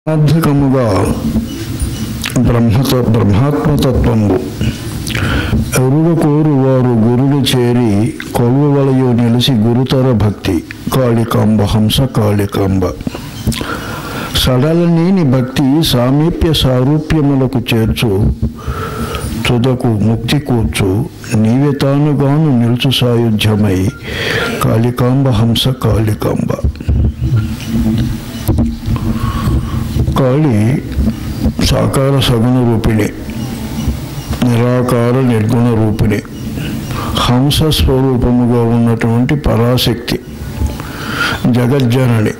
సార్థకముగా బ్రహ్మత బ్రహ్మాత్మతత్వంబు ఎరుగ కోరు వారు గురుడు చేరి కొలువలయు నిలిచి గురుతర భక్తి కాళికాంబ హంస కాళికాంబ సడలనేని భక్తి సామీప్య సారూప్యములకు చేర్చు తుదకు ముక్తి కూర్చు నీవే తానుగాను నిలుచు సాయుధ్యమై కాళికాంబ హంస కాళికాంబ కాళి సాకార సగుణ రూపిణి నిరాకార నిర్గుణ రూపిణి హంస స్వరూపముగా ఉన్నటువంటి పరాశక్తి జగజ్జనని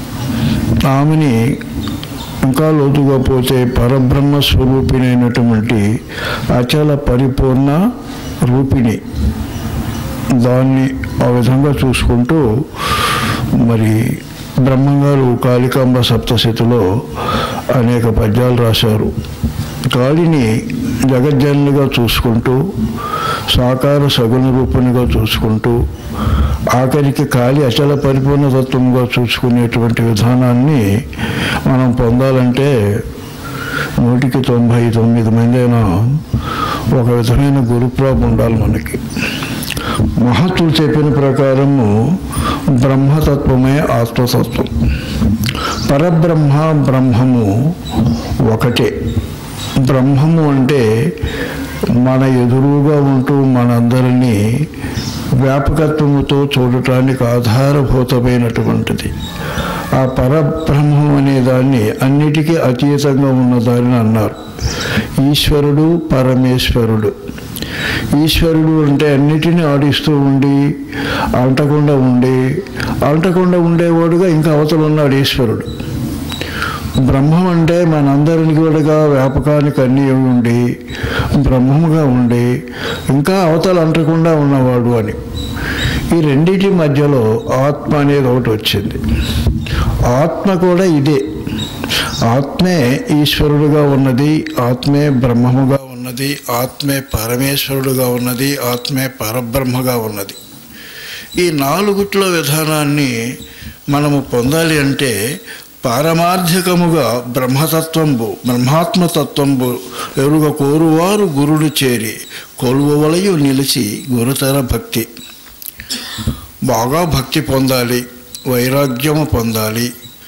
ఆమెని ఇంకా లోతుగా పోతే పరబ్రహ్మ స్వరూపిణైనటువంటి అచల పరిపూర్ణ రూపిణి దాన్ని ఆ విధంగా చూసుకుంటూ మరి బ్రహ్మంగారు కాళికాంబ సప్తశతిలో అనేక పద్యాలు రాశారు కాళిని జగజ్జనులుగా చూసుకుంటూ సాకార సగుణ రూపునిగా చూసుకుంటూ ఆఖరికి కాళి అచల పరిపూర్ణతత్వంగా చూసుకునేటువంటి విధానాన్ని మనం పొందాలంటే నూటికి తొంభై తొమ్మిది మంది అయినా ఒక విధమైన గురుప్రాప్ ఉండాలి మనకి మహత్తులు చెప్పిన ప్రకారము బ్రహ్మతత్వమే ఆత్మతత్వం పరబ్రహ్మ బ్రహ్మము ఒకటే బ్రహ్మము అంటే మన ఎదురుగా ఉంటూ మనందరినీ వ్యాపకత్వముతో చూడటానికి ఆధారభూతమైనటువంటిది ఆ పరబ్రహ్మం అనే దాన్ని అన్నిటికీ అతీతంగా ఉన్నదాన్ని అన్నారు ఈశ్వరుడు పరమేశ్వరుడు ఈశ్వరుడు అంటే అన్నిటినీ ఆడిస్తూ ఉండి అంటకుండా ఉండి అంటకుండా ఉండేవాడుగా ఇంకా అవతల ఉన్నాడు ఈశ్వరుడు బ్రహ్మం అంటే మనందరిని కూడా వ్యాపకానికి అన్నీ ఉండి బ్రహ్మముగా ఉండి ఇంకా అవతల అంటకుండా ఉన్నవాడు అని ఈ రెండింటి మధ్యలో ఆత్మ అనేది ఒకటి వచ్చింది ఆత్మ కూడా ఇదే ఆత్మే ఈశ్వరుడుగా ఉన్నది ఆత్మే బ్రహ్మముగా ఉన్నది ఆత్మే పరమేశ్వరుడుగా ఉన్నది ఆత్మే పరబ్రహ్మగా ఉన్నది ఈ నాలుగుట్ల విధానాన్ని మనము పొందాలి అంటే పారమార్థికముగా బ్రహ్మతత్వంబు బ్రహ్మాత్మతత్వంబు ఎరుగ కోరువారు గురుడు చేరి కొలువలయు నిలిచి గురుతర భక్తి బాగా భక్తి పొందాలి వైరాగ్యము పొందాలి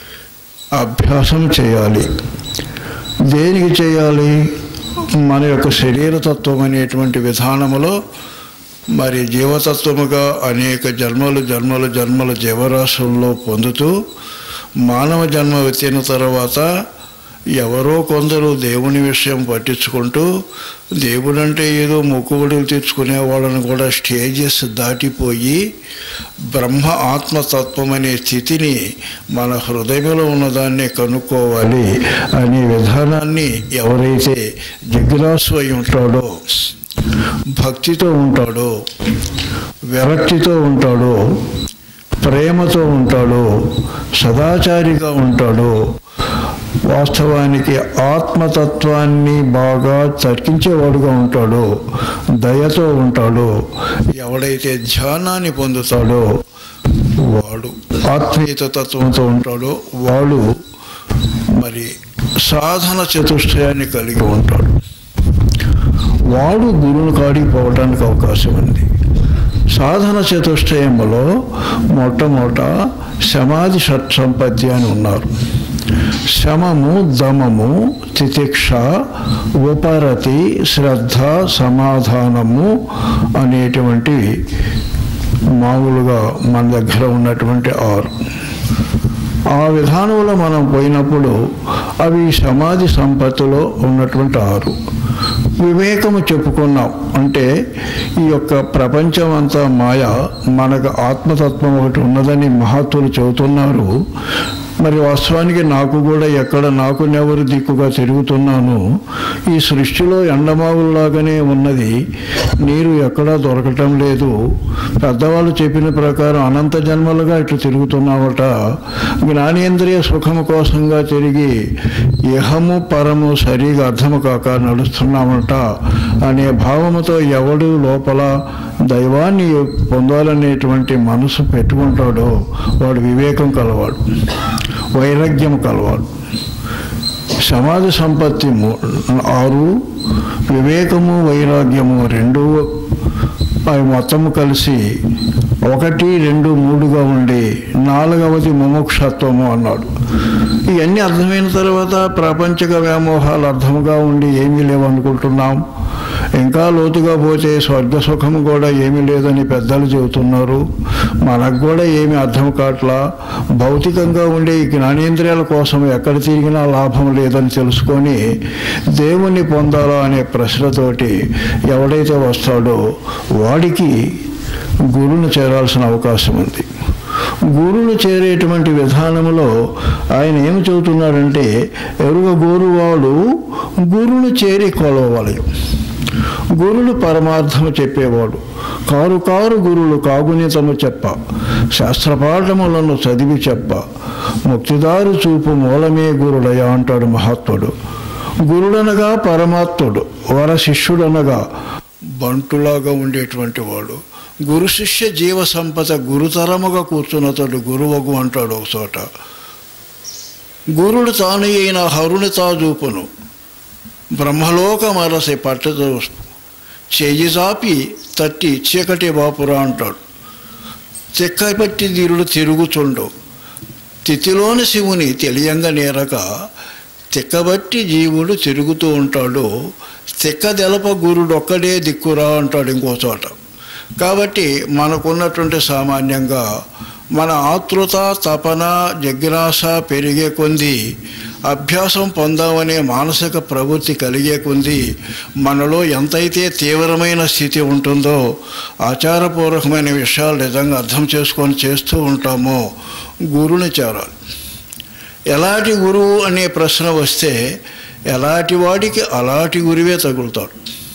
అభ్యాసం చేయాలి దేనికి చేయాలి మన యొక్క శరీరతత్వం అనేటువంటి విధానములో మరి జీవతత్వముగా అనేక జన్మలు జన్మలు జన్మల జీవరాశుల్లో పొందుతూ మానవ జన్మ ఎత్తిన తర్వాత ఎవరో కొందరు దేవుని విషయం పట్టించుకుంటూ దేవుడంటే ఏదో మొక్కుబడులు తీర్చుకునే వాళ్ళని కూడా స్టేజెస్ దాటిపోయి బ్రహ్మ ఆత్మతత్వం అనే స్థితిని మన హృదయంలో ఉన్నదాన్ని కనుక్కోవాలి అనే విధానాన్ని ఎవరైతే జిజ్ఞాసు అయి ఉంటాడో భక్తితో ఉంటాడో విరక్తితో ఉంటాడో ప్రేమతో ఉంటాడో సదాచారిగా ఉంటాడో వాస్తవానికి ఆత్మతత్వాన్ని బాగా తర్కించేవాడుగా ఉంటాడో దయతో ఉంటాడో ఎవడైతే ధ్యానాన్ని పొందుతాడో వాడు ఆత్మీయత తత్వంతో ఉంటాడో వాడు మరి సాధన చతుష్టయాన్ని కలిగి ఉంటాడు వాడు గురువుని కాడికి పోవడానికి అవకాశం ఉంది సాధన చతుష్టయములో మొట్టమొదట సమాధి సత్సంపత్తి అని ఉన్నారు శమము దమము తితిక్ష ఉపరతి శ్రద్ధ సమాధానము అనేటువంటి మామూలుగా మన దగ్గర ఉన్నటువంటి ఆరు ఆ విధానంలో మనం పోయినప్పుడు అవి సమాధి సంపత్తిలో ఉన్నటువంటి ఆరు వివేకము చెప్పుకున్నాం అంటే ఈ యొక్క ప్రపంచం అంతా మాయ మనకు ఆత్మతత్వం ఒకటి ఉన్నదని మహత్తులు చెబుతున్నారు మరి వాస్తవానికి నాకు కూడా ఎక్కడ నాకు నెవరు దిక్కుగా తిరుగుతున్నాను ఈ సృష్టిలో ఎండమావుల్లాగానే ఉన్నది నీరు ఎక్కడా దొరకటం లేదు పెద్దవాళ్ళు చెప్పిన ప్రకారం అనంత జన్మలుగా ఇట్లా తిరుగుతున్నావట జ్ఞానేంద్రియ సుఖము కోసంగా తిరిగి ఇహము పరము సరిగా అర్థము కాక నడుస్తున్నామట అనే భావముతో ఎవడు లోపల దైవాన్ని పొందాలనేటువంటి మనసు పెట్టుకుంటాడో వాడు వివేకం కలవాడు వైరాగ్యం కలవాడు సమాధి సంపత్తి మూ- ఆరు వివేకము వైరాగ్యము రెండు అవి మొత్తము కలిసి ఒకటి రెండు మూడుగా ఉండి నాలుగవది ముముక్షత్వము అన్నాడు ఇవన్నీ అర్థమైన తర్వాత ప్రాపంచిక వ్యామోహాలు అర్థముగా ఉండి ఏమీ లేవనుకుంటున్నాం ఇంకా లోతుగా పోతే స్వర్గ సుఖము కూడా ఏమీ లేదని పెద్దలు చెబుతున్నారు మనకు కూడా ఏమీ అర్థం కావట్లా భౌతికంగా ఉండే ఈ జ్ఞానేంద్రియాల కోసం ఎక్కడ తిరిగినా లాభం లేదని తెలుసుకొని దేవుణ్ణి పొందాలా అనే ప్రశ్నతోటి ఎవడైతే వస్తాడో వాడికి గురువును చేరాల్సిన అవకాశం ఉంది గురువును చేరేటువంటి విధానంలో ఆయన ఏమి చెబుతున్నాడంటే ఎరుగ గోరువాడు గురువును చేరి కొలవాలి గురుడు పరమార్థము చెప్పేవాడు కారు కారు గురులు కాగుణితము చెప్ప శాస్త్రపాఠములను చదివి చెప్ప ముక్తిదారు చూపు మూలమే గురుడయ అంటాడు మహాత్ముడు గురుడనగా పరమాత్ముడు వర శిష్యుడనగా బంటులాగా ఉండేటువంటి వాడు గురు శిష్య జీవ సంపద గురుతరముగా కూర్చున్నతడు గురువగు అంటాడు ఒక చోట గురుడు తాను అయిన హరుని తాజూపును బ్రహ్మలోక మరసి పట్టదు చెయ్యి చాపి తట్టి చీకటి బాపురా అంటాడు చెక్కపట్టి ధీరుడు తిరుగుచుండు తిథిలోని శివుని తెలియంగా నేరక తిక్కబట్టి జీవుడు తిరుగుతూ ఉంటాడు తిక్క తెలప గురుడు ఒక్కడే దిక్కురా అంటాడు ఇంకో చోట కాబట్టి మనకున్నటువంటి సామాన్యంగా మన ఆతృత తపన జిజ్ఞాస పెరిగే కొంది అభ్యాసం పొందామనే మానసిక ప్రవృత్తి కలిగే కొంది మనలో ఎంతైతే తీవ్రమైన స్థితి ఉంటుందో ఆచారపూర్వకమైన విషయాలు నిజంగా అర్థం చేసుకొని చేస్తూ ఉంటామో గురుని చేరాలి ఎలాంటి గురువు అనే ప్రశ్న వస్తే ఎలాంటి వాడికి అలాంటి గురువే తగులుతాడు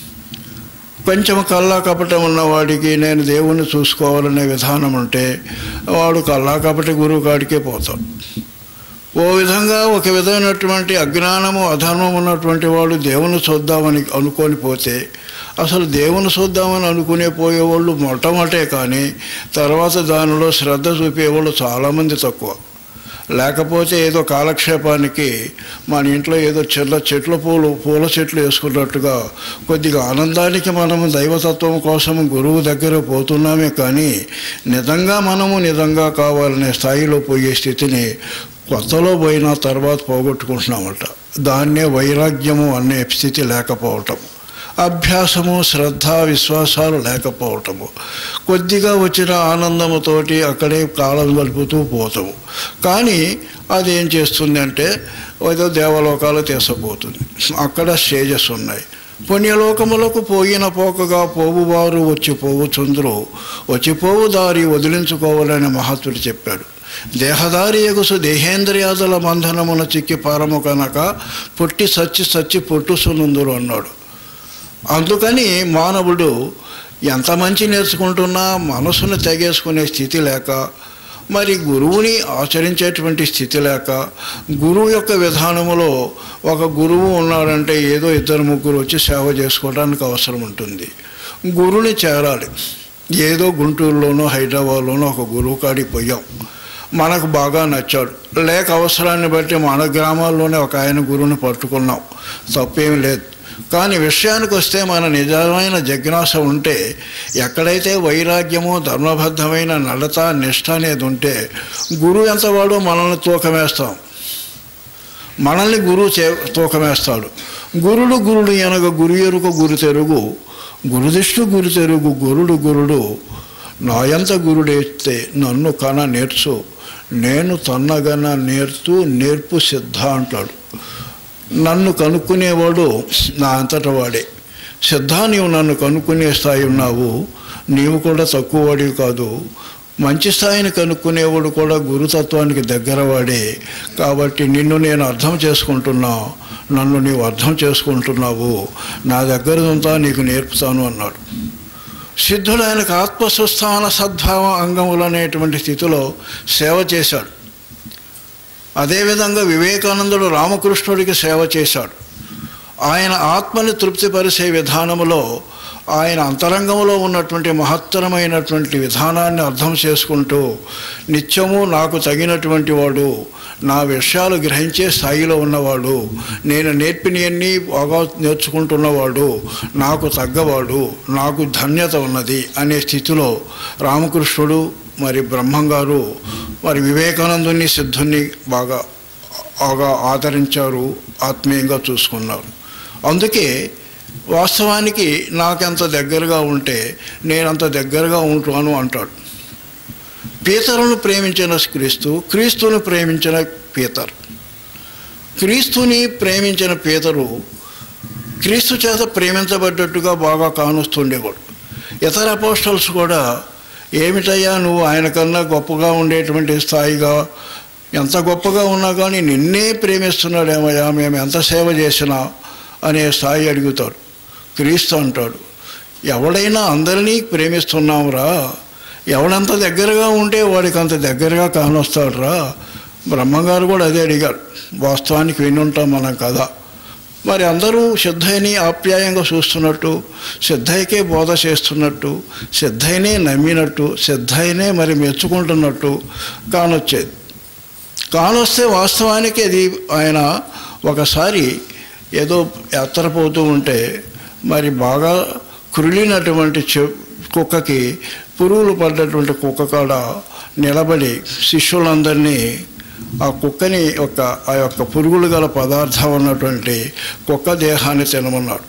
కొంచెం కల్లా కపటం ఉన్నవాడికి నేను దేవుణ్ణి చూసుకోవాలనే విధానం ఉంటే వాడు కల్లా కపటి గురువు కాడికే పోతాడు ఓ విధంగా ఒక విధమైనటువంటి అజ్ఞానము అధర్మం ఉన్నటువంటి వాడు దేవుని చూద్దామని అనుకొని పోతే అసలు దేవుని చూద్దామని అనుకునే పోయేవాళ్ళు మొట్టమొదటే కానీ తర్వాత దానిలో శ్రద్ధ చూపేవాళ్ళు చాలామంది తక్కువ లేకపోతే ఏదో కాలక్షేపానికి మన ఇంట్లో ఏదో చిన్న చెట్ల పూలు పూల చెట్లు వేసుకున్నట్టుగా కొద్దిగా ఆనందానికి మనము దైవతత్వం కోసం గురువు దగ్గర పోతున్నామే కానీ నిజంగా మనము నిజంగా కావాలనే స్థాయిలో పోయే స్థితిని కొత్తలో పోయిన తర్వాత పోగొట్టుకుంటున్నామట దాన్నే వైరాగ్యము అనే స్థితి లేకపోవటం అభ్యాసము శ్రద్ధ విశ్వాసాలు లేకపోవటము కొద్దిగా వచ్చిన ఆనందముతోటి అక్కడే కాలం గడుపుతూ పోతాము కానీ అది ఏం చేస్తుంది అంటే ఏదో దేవలోకాలు తీసుకుపోతుంది అక్కడ స్టేజెస్ ఉన్నాయి పుణ్యలోకములకు పోయిన పోకగా పోవువారు వచ్చి పోవుచుందరు వచ్చి పోవు దారి వదిలించుకోవాలని మహాత్ముడు చెప్పాడు దేహదారి ఎగుసు దేహేంద్రియాదుల బంధనమున చిక్కి పారము కనుక పుట్టి సచ్చి సచ్చి పుట్టుసునందురు అన్నాడు అందుకని మానవుడు ఎంత మంచి నేర్చుకుంటున్నా మనసును తెగేసుకునే స్థితి లేక మరి గురువుని ఆచరించేటువంటి స్థితి లేక గురువు యొక్క విధానములో ఒక గురువు ఉన్నాడంటే ఏదో ఇద్దరు ముగ్గురు వచ్చి సేవ చేసుకోవడానికి అవసరం ఉంటుంది గురువుని చేరాలి ఏదో గుంటూరులోనో హైదరాబాద్లోనో ఒక గురువు కాడికి పోయాం మనకు బాగా నచ్చాడు లేక అవసరాన్ని బట్టి మన గ్రామాల్లోనే ఒక ఆయన గురువుని పట్టుకున్నాం తప్పేమీ లేదు కానీ విషయానికి వస్తే మన నిజమైన జిజ్ఞాస ఉంటే ఎక్కడైతే వైరాగ్యము ధర్మబద్ధమైన నడత నిష్ట అనేది ఉంటే గురువు ఎంత వాడో మనల్ని తూకమేస్తాం మనల్ని గురువు చే తూకమేస్తాడు గురుడు గురుడు ఎనగ గురు ఎరుక గురు తెరుగు గురుదిష్టు గురు తెరుగు గురుడు గురుడు నాయంత గురుడేస్తే నన్ను కన నేర్చు నేను తన్నగన నేర్తూ నేర్పు సిద్ధ అంటాడు నన్ను కనుక్కునేవాడు నా అంతట వాడే సిద్ధ నీవు నన్ను కనుక్కునే స్థాయి ఉన్నావు నీవు కూడా తక్కువ వాడివి కాదు మంచి స్థాయిని కనుక్కునేవాడు కూడా గురుతత్వానికి దగ్గర వాడే కాబట్టి నిన్ను నేను అర్థం చేసుకుంటున్నా నన్ను నీవు అర్థం చేసుకుంటున్నావు నా దగ్గరదంతా నీకు నేర్పుతాను అన్నాడు సిద్ధుడు ఆయనకు ఆత్మసుస్థాన సద్భావ అంగములు అనేటువంటి స్థితిలో సేవ చేశాడు అదేవిధంగా వివేకానందుడు రామకృష్ణుడికి సేవ చేశాడు ఆయన ఆత్మని తృప్తిపరిచే విధానములో ఆయన అంతరంగంలో ఉన్నటువంటి మహత్తరమైనటువంటి విధానాన్ని అర్థం చేసుకుంటూ నిత్యము నాకు తగినటువంటి వాడు నా విషయాలు గ్రహించే స్థాయిలో ఉన్నవాడు నేను నేర్పినవన్నీ బాగా నేర్చుకుంటున్నవాడు నాకు తగ్గవాడు నాకు ధన్యత ఉన్నది అనే స్థితిలో రామకృష్ణుడు మరి బ్రహ్మంగారు మరి వివేకానందుని సిద్ధుని బాగా బాగా ఆదరించారు ఆత్మీయంగా చూసుకున్నారు అందుకే వాస్తవానికి నాకెంత దగ్గరగా ఉంటే నేనంత దగ్గరగా ఉంటాను అంటాడు పీతరును ప్రేమించిన క్రీస్తు క్రీస్తును ప్రేమించిన పీతర్ క్రీస్తుని ప్రేమించిన పీతరు క్రీస్తు చేత ప్రేమించబడ్డట్టుగా బాగా కానుస్తుండేవాడు ఇతర అపోస్టల్స్ కూడా ఏమిటయ్యా నువ్వు ఆయన కన్నా గొప్పగా ఉండేటువంటి స్థాయిగా ఎంత గొప్పగా ఉన్నా కానీ నిన్నే ప్రేమిస్తున్నాడేమయ్యా మేము ఎంత సేవ చేసినా అనే స్థాయి అడుగుతాడు క్రీస్తు అంటాడు ఎవడైనా అందరినీ ప్రేమిస్తున్నాంరా ఎవడంత దగ్గరగా ఉంటే వాడికి అంత దగ్గరగా కానొస్తాడురా బ్రహ్మగారు కూడా అదే అడిగారు వాస్తవానికి వినుంటాం మనం కదా మరి అందరూ సిద్ధయ్యని ఆప్యాయంగా చూస్తున్నట్టు సిద్ధయ్యకే బోధ చేస్తున్నట్టు సిద్ధయ్యనే నమ్మినట్టు సిద్ధయ్యనే మరి మెచ్చుకుంటున్నట్టు కానొచ్చేది కానొస్తే వాస్తవానికి అది ఆయన ఒకసారి ఏదో ఎత్తరపోతూ ఉంటే మరి బాగా కురిలినటువంటి చె కుక్కకి పురుగులు పడ్డటువంటి కుక్క కాడ నిలబడి శిష్యులందరినీ ఆ కుక్కని యొక్క ఆ యొక్క పురుగులు గల పదార్థం ఉన్నటువంటి కుక్క దేహాన్ని తినమన్నాడు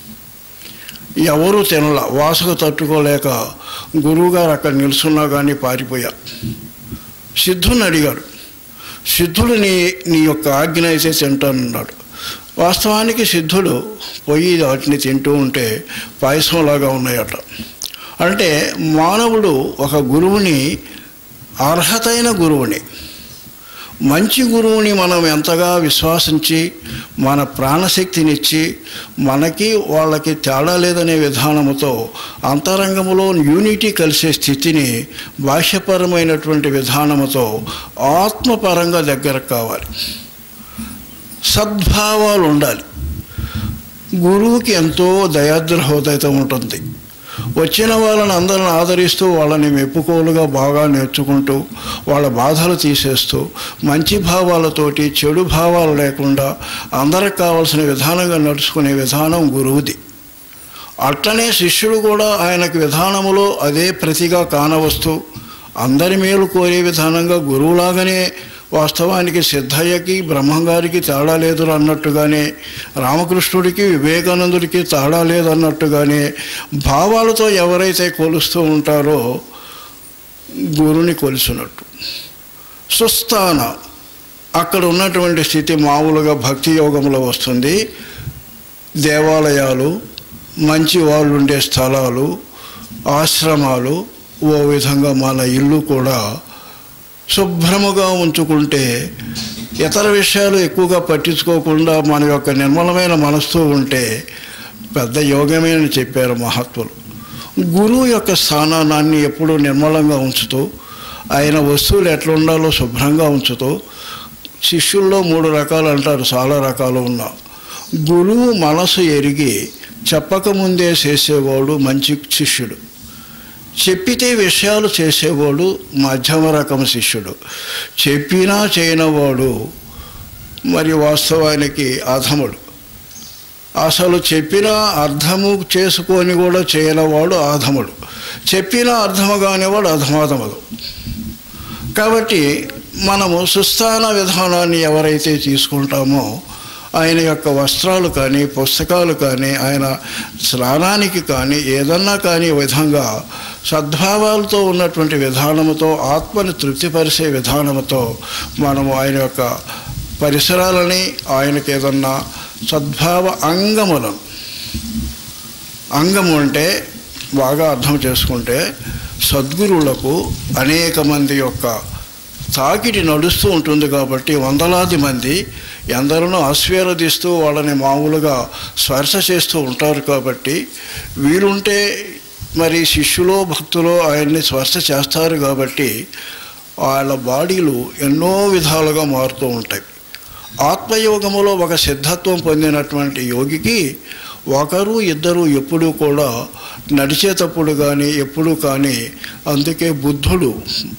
ఎవరు తినల వాసకు తట్టుకోలేక గురువుగారు అక్కడ నిల్చున్నా కానీ పారిపోయారు సిద్ధుని అడిగాడు సిద్ధుడు నీ నీ యొక్క ఆజ్ఞ అయితే తింటానన్నాడు వాస్తవానికి సిద్ధుడు పొయ్యి వాటిని తింటూ ఉంటే పాయసంలాగా ఉన్నాయట అంటే మానవుడు ఒక గురువుని అర్హతైన గురువుని మంచి గురువుని మనం ఎంతగా విశ్వాసించి మన ప్రాణశక్తినిచ్చి మనకి వాళ్ళకి తేడా లేదనే విధానముతో అంతరంగంలో యూనిటీ కలిసే స్థితిని భాష్యపరమైనటువంటి విధానముతో ఆత్మపరంగా దగ్గర కావాలి సద్భావాలు ఉండాలి గురువుకి ఎంతో దయాద్ర హృదయత ఉంటుంది వచ్చిన వాళ్ళని అందరిని ఆదరిస్తూ వాళ్ళని మెప్పుకోలుగా బాగా నేర్చుకుంటూ వాళ్ళ బాధలు తీసేస్తూ మంచి భావాలతోటి చెడు భావాలు లేకుండా అందరికి కావాల్సిన విధానంగా నడుచుకునే విధానం గురువుది అట్లనే శిష్యుడు కూడా ఆయనకు విధానములో అదే ప్రతిగా కానవస్తూ అందరి మేలు కోరే విధానంగా గురువులాగానే వాస్తవానికి సిద్ధయ్యకి బ్రహ్మంగారికి తేడా లేదు అన్నట్టుగానే రామకృష్ణుడికి వివేకానందుడికి తేడా లేదు అన్నట్టుగానే భావాలతో ఎవరైతే కొలుస్తూ ఉంటారో గురుని కొలిసినట్టు సుస్థాన అక్కడ ఉన్నటువంటి స్థితి మామూలుగా భక్తి యోగంలో వస్తుంది దేవాలయాలు మంచి వాళ్ళు ఉండే స్థలాలు ఆశ్రమాలు ఓ విధంగా మన ఇల్లు కూడా శుభ్రముగా ఉంచుకుంటే ఇతర విషయాలు ఎక్కువగా పట్టించుకోకుండా మన యొక్క నిర్మలమైన మనస్సు ఉంటే పెద్ద యోగమే అని చెప్పారు మహాత్ములు గురువు యొక్క స్థానాన్ని ఎప్పుడూ నిర్మలంగా ఉంచుతూ ఆయన వస్తువులు ఎట్లా ఉండాలో శుభ్రంగా ఉంచుతూ శిష్యుల్లో మూడు రకాలు అంటారు చాలా రకాలు ఉన్నా గురువు మనసు ఎరిగి చెప్పకముందే చేసేవాడు మంచి శిష్యుడు చెప్పితే విషయాలు చేసేవాడు మధ్యమ రకం శిష్యుడు చెప్పినా చేయనవాడు మరి వాస్తవానికి అధముడు అసలు చెప్పినా అర్థము చేసుకొని కూడా చేయనవాడు ఆధముడు చెప్పినా అర్థము కానివాడు అధమాధముడు కాబట్టి మనము సుస్థాన విధానాన్ని ఎవరైతే తీసుకుంటామో ఆయన యొక్క వస్త్రాలు కానీ పుస్తకాలు కానీ ఆయన స్నానానికి కానీ ఏదన్నా కానీ విధంగా సద్భావాలతో ఉన్నటువంటి విధానముతో ఆత్మని తృప్తిపరిచే విధానముతో మనము ఆయన యొక్క పరిసరాలని ఆయనకి ఏదన్నా సద్భావ అంగములను అంగము అంటే బాగా అర్థం చేసుకుంటే సద్గురువులకు అనేక మంది యొక్క తాకిడి నడుస్తూ ఉంటుంది కాబట్టి వందలాది మంది ఎందరినో ఆశీర్వదిస్తూ వాళ్ళని మామూలుగా స్పర్శ చేస్తూ ఉంటారు కాబట్టి వీలుంటే మరి శిష్యులో భక్తులో ఆయన్ని స్పర్శ చేస్తారు కాబట్టి వాళ్ళ బాడీలు ఎన్నో విధాలుగా మారుతూ ఉంటాయి ఆత్మయోగములో ఒక సిద్ధత్వం పొందినటువంటి యోగికి ఒకరు ఇద్దరు ఎప్పుడూ కూడా నడిచేటప్పుడు కానీ ఎప్పుడు కానీ అందుకే బుద్ధుడు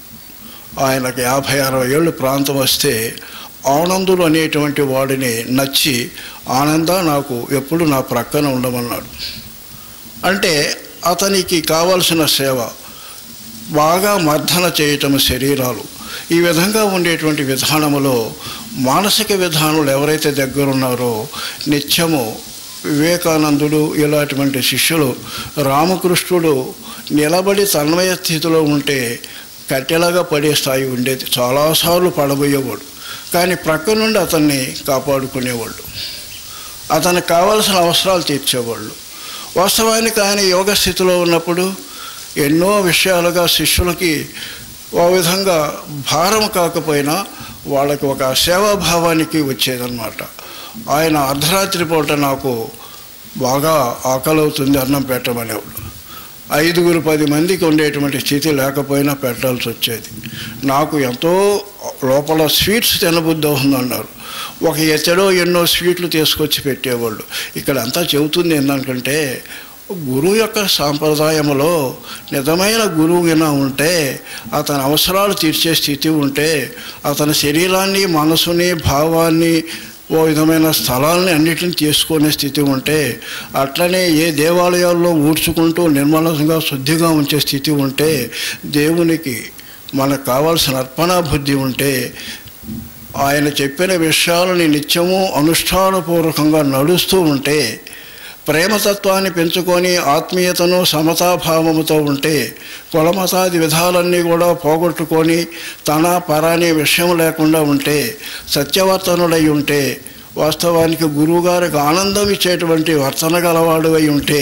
ఆయనకి యాభై అరవై ఏళ్ళు ప్రాంతం వస్తే ఆనందుడు అనేటువంటి వాడిని నచ్చి ఆనంద నాకు ఎప్పుడు నా ప్రక్కన ఉండమన్నాడు అంటే అతనికి కావలసిన సేవ బాగా మర్దన చేయటం శరీరాలు ఈ విధంగా ఉండేటువంటి విధానములో మానసిక విధానులు ఎవరైతే దగ్గరున్నారో నిత్యము వివేకానందుడు ఇలాంటి శిష్యులు రామకృష్ణుడు నిలబడి తన్మయ స్థితిలో ఉంటే కట్టెలాగా పడే స్థాయి ఉండేది చాలాసార్లు పడబోయేవాడు కానీ ప్రక్క నుండి అతన్ని కాపాడుకునేవాళ్ళు అతనికి కావలసిన అవసరాలు తీర్చేవాళ్ళు వాస్తవానికి ఆయన యోగ స్థితిలో ఉన్నప్పుడు ఎన్నో విషయాలుగా శిష్యులకి ఓ విధంగా భారం కాకపోయినా వాళ్ళకి ఒక సేవాభావానికి వచ్చేదన్నమాట ఆయన అర్ధరాత్రి పూట నాకు బాగా ఆకలవుతుంది అన్నం పెట్టమనేవాడు ఐదుగురు పది మందికి ఉండేటువంటి స్థితి లేకపోయినా పెట్టాల్సి వచ్చేది నాకు ఎంతో లోపల స్వీట్స్ తినబుద్ధి అవుతుందన్నారు ఒక ఎచ్చడో ఎన్నో స్వీట్లు తీసుకొచ్చి పెట్టేవాళ్ళు ఇక్కడ అంతా చెబుతుంది ఏంటంటే గురువు యొక్క సాంప్రదాయంలో నిజమైన గురువు గిన ఉంటే అతని అవసరాలు తీర్చే స్థితి ఉంటే అతని శరీరాన్ని మనసుని భావాన్ని ఓ విధమైన స్థలాల్ని అన్నిటిని తీసుకునే స్థితి ఉంటే అట్లనే ఏ దేవాలయాల్లో ఊడ్చుకుంటూ నిర్మలంగా శుద్ధిగా ఉంచే స్థితి ఉంటే దేవునికి మనకు కావాల్సిన అర్పణా బుద్ధి ఉంటే ఆయన చెప్పిన విషయాలని నిత్యము అనుష్ఠానపూర్వకంగా నడుస్తూ ఉంటే ప్రేమతత్వాన్ని పెంచుకొని ఆత్మీయతను సమతాభావముతో ఉంటే కులమతాది విధాలన్నీ కూడా పోగొట్టుకొని తన పర అనే విషయం లేకుండా ఉంటే సత్యవర్తనుడై ఉంటే వాస్తవానికి గురువుగారికి ఆనందం ఇచ్చేటువంటి వర్తన గలవాడు అయి ఉంటే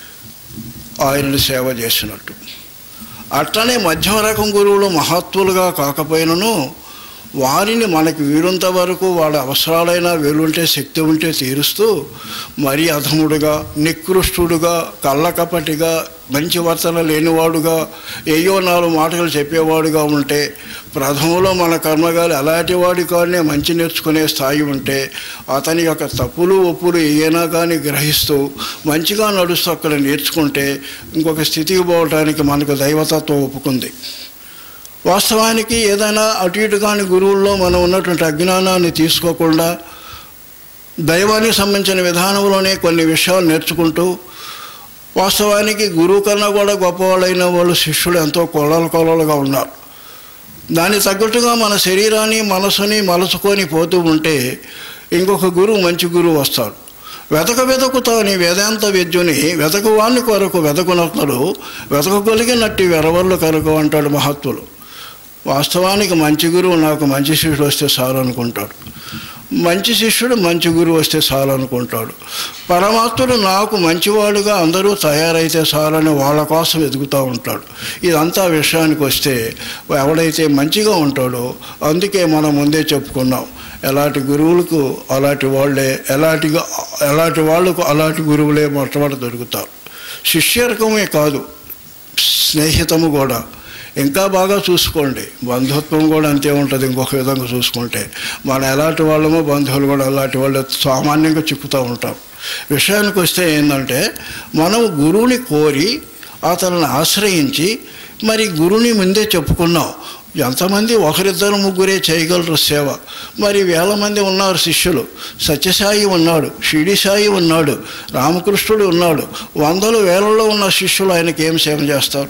ఆయనని సేవ చేసినట్టు అట్లనే మధ్యమ రకం గురువులు మహత్వులుగా కాకపోయినను వారిని మనకి వీలుంత వరకు వాళ్ళ అవసరాలైనా వీలుంటే శక్తి ఉంటే తీరుస్తూ మరీ అధముడుగా నికృష్టుడుగా కళ్ళకపటిగా మంచి వర్తన లేనివాడుగా ఏయో నాలుగు మాటలు చెప్పేవాడుగా ఉంటే ప్రథమలో మన కర్మగాలి అలాంటి వాడి కానీ మంచి నేర్చుకునే స్థాయి ఉంటే అతని యొక్క తప్పులు ఒప్పులు ఏమైనా కానీ గ్రహిస్తూ మంచిగా నడుస్తూ అక్కడ నేర్చుకుంటే ఇంకొక స్థితికి పోవడానికి మనకు దైవతత్వం ఒప్పుకుంది వాస్తవానికి ఏదైనా అటు ఇటు కాని గురువుల్లో మనం ఉన్నటువంటి అజ్ఞానాన్ని తీసుకోకుండా దైవానికి సంబంధించిన విధానంలోనే కొన్ని విషయాలు నేర్చుకుంటూ వాస్తవానికి గురువు కన్నా కూడా గొప్పవాళ్ళైన వాళ్ళు శిష్యులు ఎంతో కొలలు కొలలుగా ఉన్నారు దానికి తగ్గట్టుగా మన శరీరాన్ని మనసుని మలుచుకొని పోతూ ఉంటే ఇంకొక గురువు మంచి గురువు వస్తాడు వెతక వెతకుతాని వేదాంత విద్యుని వెతకువాన్ని కొరకు వెతకునొక్కడు వెతకగలిగినట్టి వెరవళ్ళు కరకు అంటాడు మహత్తులు వాస్తవానికి మంచి గురువు నాకు మంచి శిష్యుడు వస్తే చాలు అనుకుంటాడు మంచి శిష్యుడు మంచి గురువు వస్తే చాలు అనుకుంటాడు పరమాత్ముడు నాకు మంచివాడుగా అందరూ తయారైతే చాలని వాళ్ళ కోసం ఎదుగుతూ ఉంటాడు ఇదంతా విషయానికి వస్తే ఎవడైతే మంచిగా ఉంటాడో అందుకే మనం ముందే చెప్పుకున్నాం ఎలాంటి గురువులకు అలాంటి వాళ్ళే ఎలాంటిగా ఎలాంటి వాళ్ళకు అలాంటి గురువులే మొట్టమొదటి దొరుకుతారు శిష్యరకమే కాదు స్నేహితము కూడా ఇంకా బాగా చూసుకోండి బంధుత్వం కూడా అంతే ఉంటుంది ఇంకొక విధంగా చూసుకుంటే మనం ఎలాంటి వాళ్ళమో బంధువులు కూడా అలాంటి వాళ్ళు సామాన్యంగా చిక్కుతూ ఉంటాం విషయానికి వస్తే ఏంటంటే మనం గురువుని కోరి అతనిని ఆశ్రయించి మరి గురువుని ముందే చెప్పుకున్నాం ఎంతమంది ఒకరిద్దరు ముగ్గురే చేయగలరు సేవ మరి వేల మంది ఉన్నారు శిష్యులు సత్యసాయి ఉన్నాడు షిడి సాయి ఉన్నాడు రామకృష్ణుడు ఉన్నాడు వందలు వేలలో ఉన్న శిష్యులు ఆయనకి ఏం సేవ చేస్తారు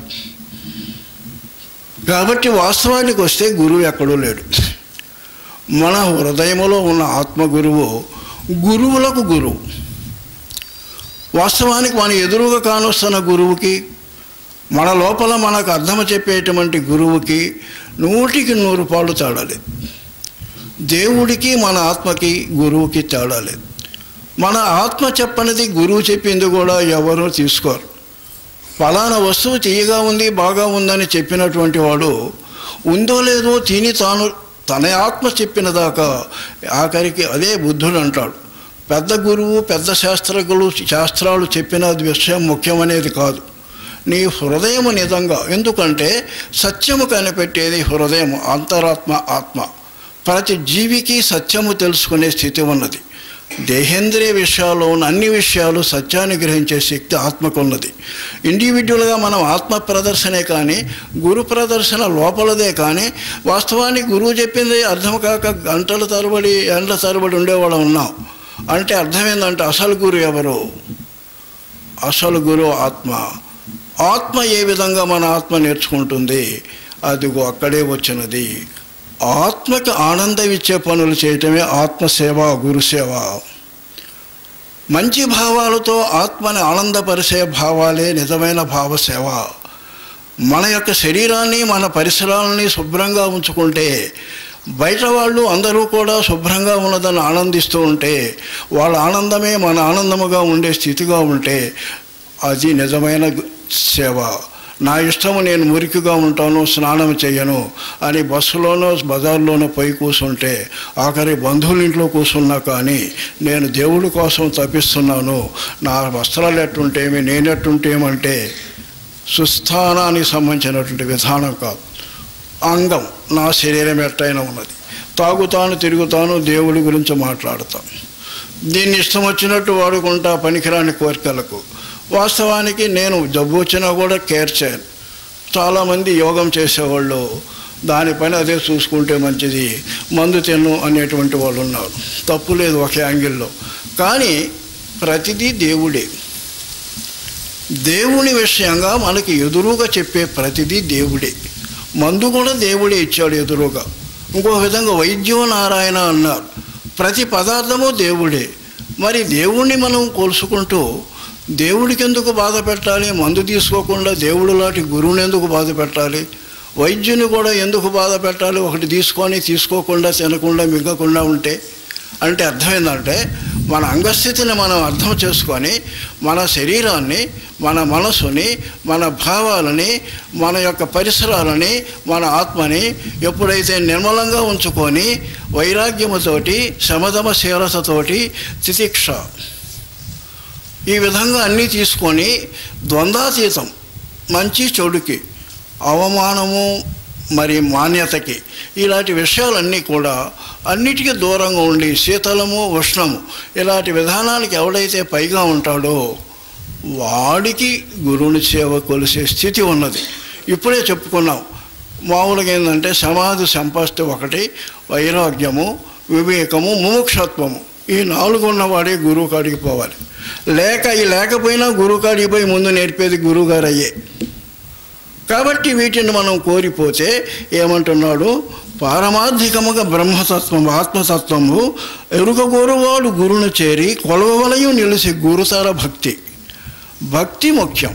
కాబట్టి వాస్తవానికి వస్తే గురువు ఎక్కడూ లేడు మన హృదయంలో ఉన్న ఆత్మ గురువు గురువులకు గురువు వాస్తవానికి మన ఎదురుగా కానొస్తున్న గురువుకి మన లోపల మనకు అర్థం చెప్పేటువంటి గురువుకి నూటికి నూరు పాళ్ళు తేడాలి దేవుడికి మన ఆత్మకి గురువుకి తేడాలి మన ఆత్మ చెప్పనిది గురువు చెప్పింది కూడా ఎవరూ తీసుకోరు ఫలానా వస్తువు తీయగా ఉంది బాగా ఉందని చెప్పినటువంటి వాడు ఉందో లేదో తిని తాను తన ఆత్మ చెప్పిన దాకా ఆఖరికి అదే బుద్ధుడు అంటాడు పెద్ద గురువు పెద్ద శాస్త్రజ్ఞులు శాస్త్రాలు చెప్పిన విషయం ముఖ్యమనేది కాదు నీ హృదయము నిజంగా ఎందుకంటే సత్యము కనిపెట్టేది హృదయం అంతరాత్మ ఆత్మ ప్రతి జీవికి సత్యము తెలుసుకునే స్థితి ఉన్నది దేహేంద్రియ విషయాల్లో ఉన్న అన్ని విషయాలు సత్యాన్ని గ్రహించే శక్తి ఆత్మకున్నది ఇండివిజువల్గా మనం ఆత్మ ప్రదర్శనే కానీ గురు ప్రదర్శన లోపలదే కానీ వాస్తవానికి గురువు చెప్పింది అర్థం కాక గంటల తరబడి ఎండ్ల తరబడి ఉండేవాళ్ళం ఉన్నాం అంటే అర్థం ఏంటంటే అసలు గురు ఎవరు అసలు గురు ఆత్మ ఆత్మ ఏ విధంగా మన ఆత్మ నేర్చుకుంటుంది అదిగో అక్కడే వచ్చినది ఆత్మకి ఆనందం ఇచ్చే పనులు చేయటమే ఆత్మసేవ గురుసేవ మంచి భావాలతో ఆత్మని ఆనందపరిచే భావాలే నిజమైన భావసేవ మన యొక్క శరీరాన్ని మన పరిసరాలని శుభ్రంగా ఉంచుకుంటే బయట వాళ్ళు అందరూ కూడా శుభ్రంగా ఉన్నదని ఆనందిస్తూ ఉంటే వాళ్ళ ఆనందమే మన ఆనందముగా ఉండే స్థితిగా ఉంటే అది నిజమైన సేవ నా ఇష్టము నేను మురికిగా ఉంటాను స్నానం చేయను అని బస్సులోనో బజార్లోనో పోయి కూర్చుంటే ఆఖరి బంధువుల ఇంట్లో కూర్చున్నా కానీ నేను దేవుడి కోసం తప్పిస్తున్నాను నా వస్త్రాలు ఎట్టుంటేమి నేనెట్టుంటేమంటే సుస్థానానికి సంబంధించినటువంటి విధానం కాదు అంగం నా శరీరం ఎట్టయినా ఉన్నది తాగుతాను తిరుగుతాను దేవుడి గురించి మాట్లాడతాను దీన్ని ఇష్టం వచ్చినట్టు వాడుకుంటా పనికిరాని కోరికలకు వాస్తవానికి నేను జబ్బు వచ్చినా కూడా కేర్ చేయను చాలామంది యోగం చేసేవాళ్ళు దానిపైన అదే చూసుకుంటే మంచిది మందు తిన్ను అనేటువంటి వాళ్ళు ఉన్నారు తప్పు లేదు ఒక యాంగిల్లో కానీ ప్రతిదీ దేవుడే దేవుని విషయంగా మనకి ఎదురుగా చెప్పే ప్రతిదీ దేవుడే మందు కూడా దేవుడే ఇచ్చాడు ఎదురుగా ఇంకో విధంగా వైద్యం నారాయణ అన్నారు ప్రతి పదార్థము దేవుడే మరి దేవుణ్ణి మనం కొలుసుకుంటూ దేవుడికి ఎందుకు బాధ పెట్టాలి మందు తీసుకోకుండా దేవుడు లాంటి గురువుని ఎందుకు బాధ పెట్టాలి వైద్యుని కూడా ఎందుకు బాధ పెట్టాలి ఒకటి తీసుకొని తీసుకోకుండా తినకుండా మిగ్గకుండా ఉంటే అంటే అర్థమైందంటే మన అంగస్థితిని మనం అర్థం చేసుకొని మన శరీరాన్ని మన మనసుని మన భావాలని మన యొక్క పరిసరాలని మన ఆత్మని ఎప్పుడైతే నిర్మలంగా ఉంచుకొని వైరాగ్యముతోటి శమదమశీలతతోటి తితిక్ష ఈ విధంగా అన్నీ తీసుకొని ద్వంద్వాతీతం మంచి చెడుకి అవమానము మరి మాన్యతకి ఇలాంటి విషయాలన్నీ కూడా అన్నిటికీ దూరంగా ఉండి శీతలము ఉష్ణము ఇలాంటి విధానానికి ఎవడైతే పైగా ఉంటాడో వాడికి గురువుని సేవ కొలిసే స్థితి ఉన్నది ఇప్పుడే చెప్పుకున్నాం మామూలుగా ఏంటంటే సమాధి సంపత్తి ఒకటి వైరాగ్యము వివేకము ముముక్షత్వము ఈ నాలుగు ఉన్నవాడే గురువు కాడికి పోవాలి లేక ఈ లేకపోయినా గురువు కాడికి పోయి ముందు నేర్పేది గురువుగారు అయ్యే కాబట్టి వీటిని మనం కోరిపోతే ఏమంటున్నాడు పారమార్థికముగా బ్రహ్మతత్వం ఆత్మతత్వము ఎరుగగోరువాడు గురును చేరి కొలవలయు నిలిచి గురుతర భక్తి భక్తి ముఖ్యం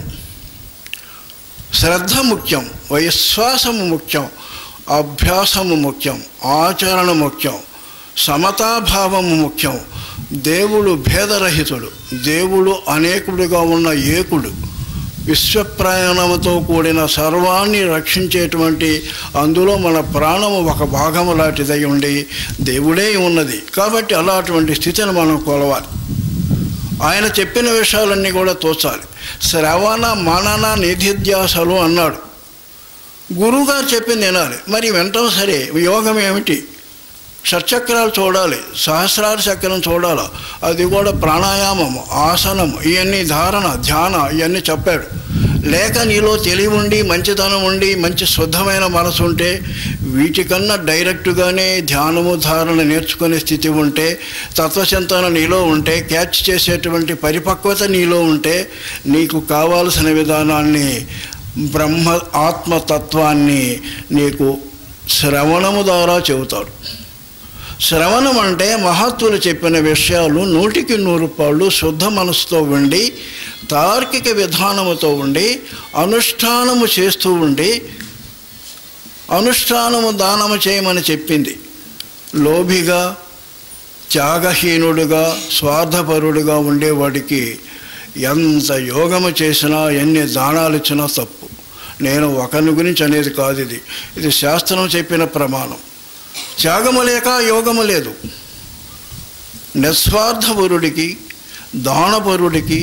శ్రద్ధ ముఖ్యం విశ్వాసము ముఖ్యం అభ్యాసము ముఖ్యం ఆచరణ ముఖ్యం సమతాభావము ముఖ్యం దేవుడు భేదరహితుడు దేవుడు అనేకుడిగా ఉన్న ఏకుడు విశ్వప్రయాణముతో కూడిన సర్వాన్ని రక్షించేటువంటి అందులో మన ప్రాణము ఒక భాగము లాంటిదై ఉండి దేవుడే ఉన్నది కాబట్టి అలాంటి స్థితిని మనం కొలవాలి ఆయన చెప్పిన విషయాలన్నీ కూడా తోచాలి శ్రవణ మనన నిధిధ్యాసలు అన్నాడు గురువుగారు చెప్పింది వినాలి మరి వెంటనే సరే యోగం ఏమిటి షట్చక్రాలు చూడాలి సహస్రార చక్రం చూడాలి అది కూడా ప్రాణాయామం ఆసనం ఇవన్నీ ధారణ ధ్యాన ఇవన్నీ చెప్పాడు లేక నీలో తెలివి ఉండి మంచితనం ఉండి మంచి శుద్ధమైన మనసు ఉంటే వీటికన్నా డైరెక్ట్గానే ధ్యానము ధారణ నేర్చుకునే స్థితి ఉంటే తత్వచింతన నీలో ఉంటే క్యాచ్ చేసేటువంటి పరిపక్వత నీలో ఉంటే నీకు కావాల్సిన విధానాన్ని బ్రహ్మ ఆత్మతత్వాన్ని నీకు శ్రవణము ద్వారా చెబుతాడు శ్రవణం అంటే మహత్తులు చెప్పిన విషయాలు నూటికి నూరు పాళ్ళు శుద్ధ మనసుతో ఉండి తార్కిక విధానముతో ఉండి అనుష్ఠానము చేస్తూ ఉండి అనుష్ఠానము దానము చేయమని చెప్పింది లోభిగా త్యాగహీనుడుగా స్వార్థపరుడుగా ఉండేవాడికి ఎంత యోగము చేసినా ఎన్ని దానాలు ఇచ్చినా తప్పు నేను ఒకరి గురించి అనేది కాదు ఇది ఇది శాస్త్రం చెప్పిన ప్రమాణం త్యాగము లేక యోగము లేదు నిస్వార్థపరుడికి దానపరుడికి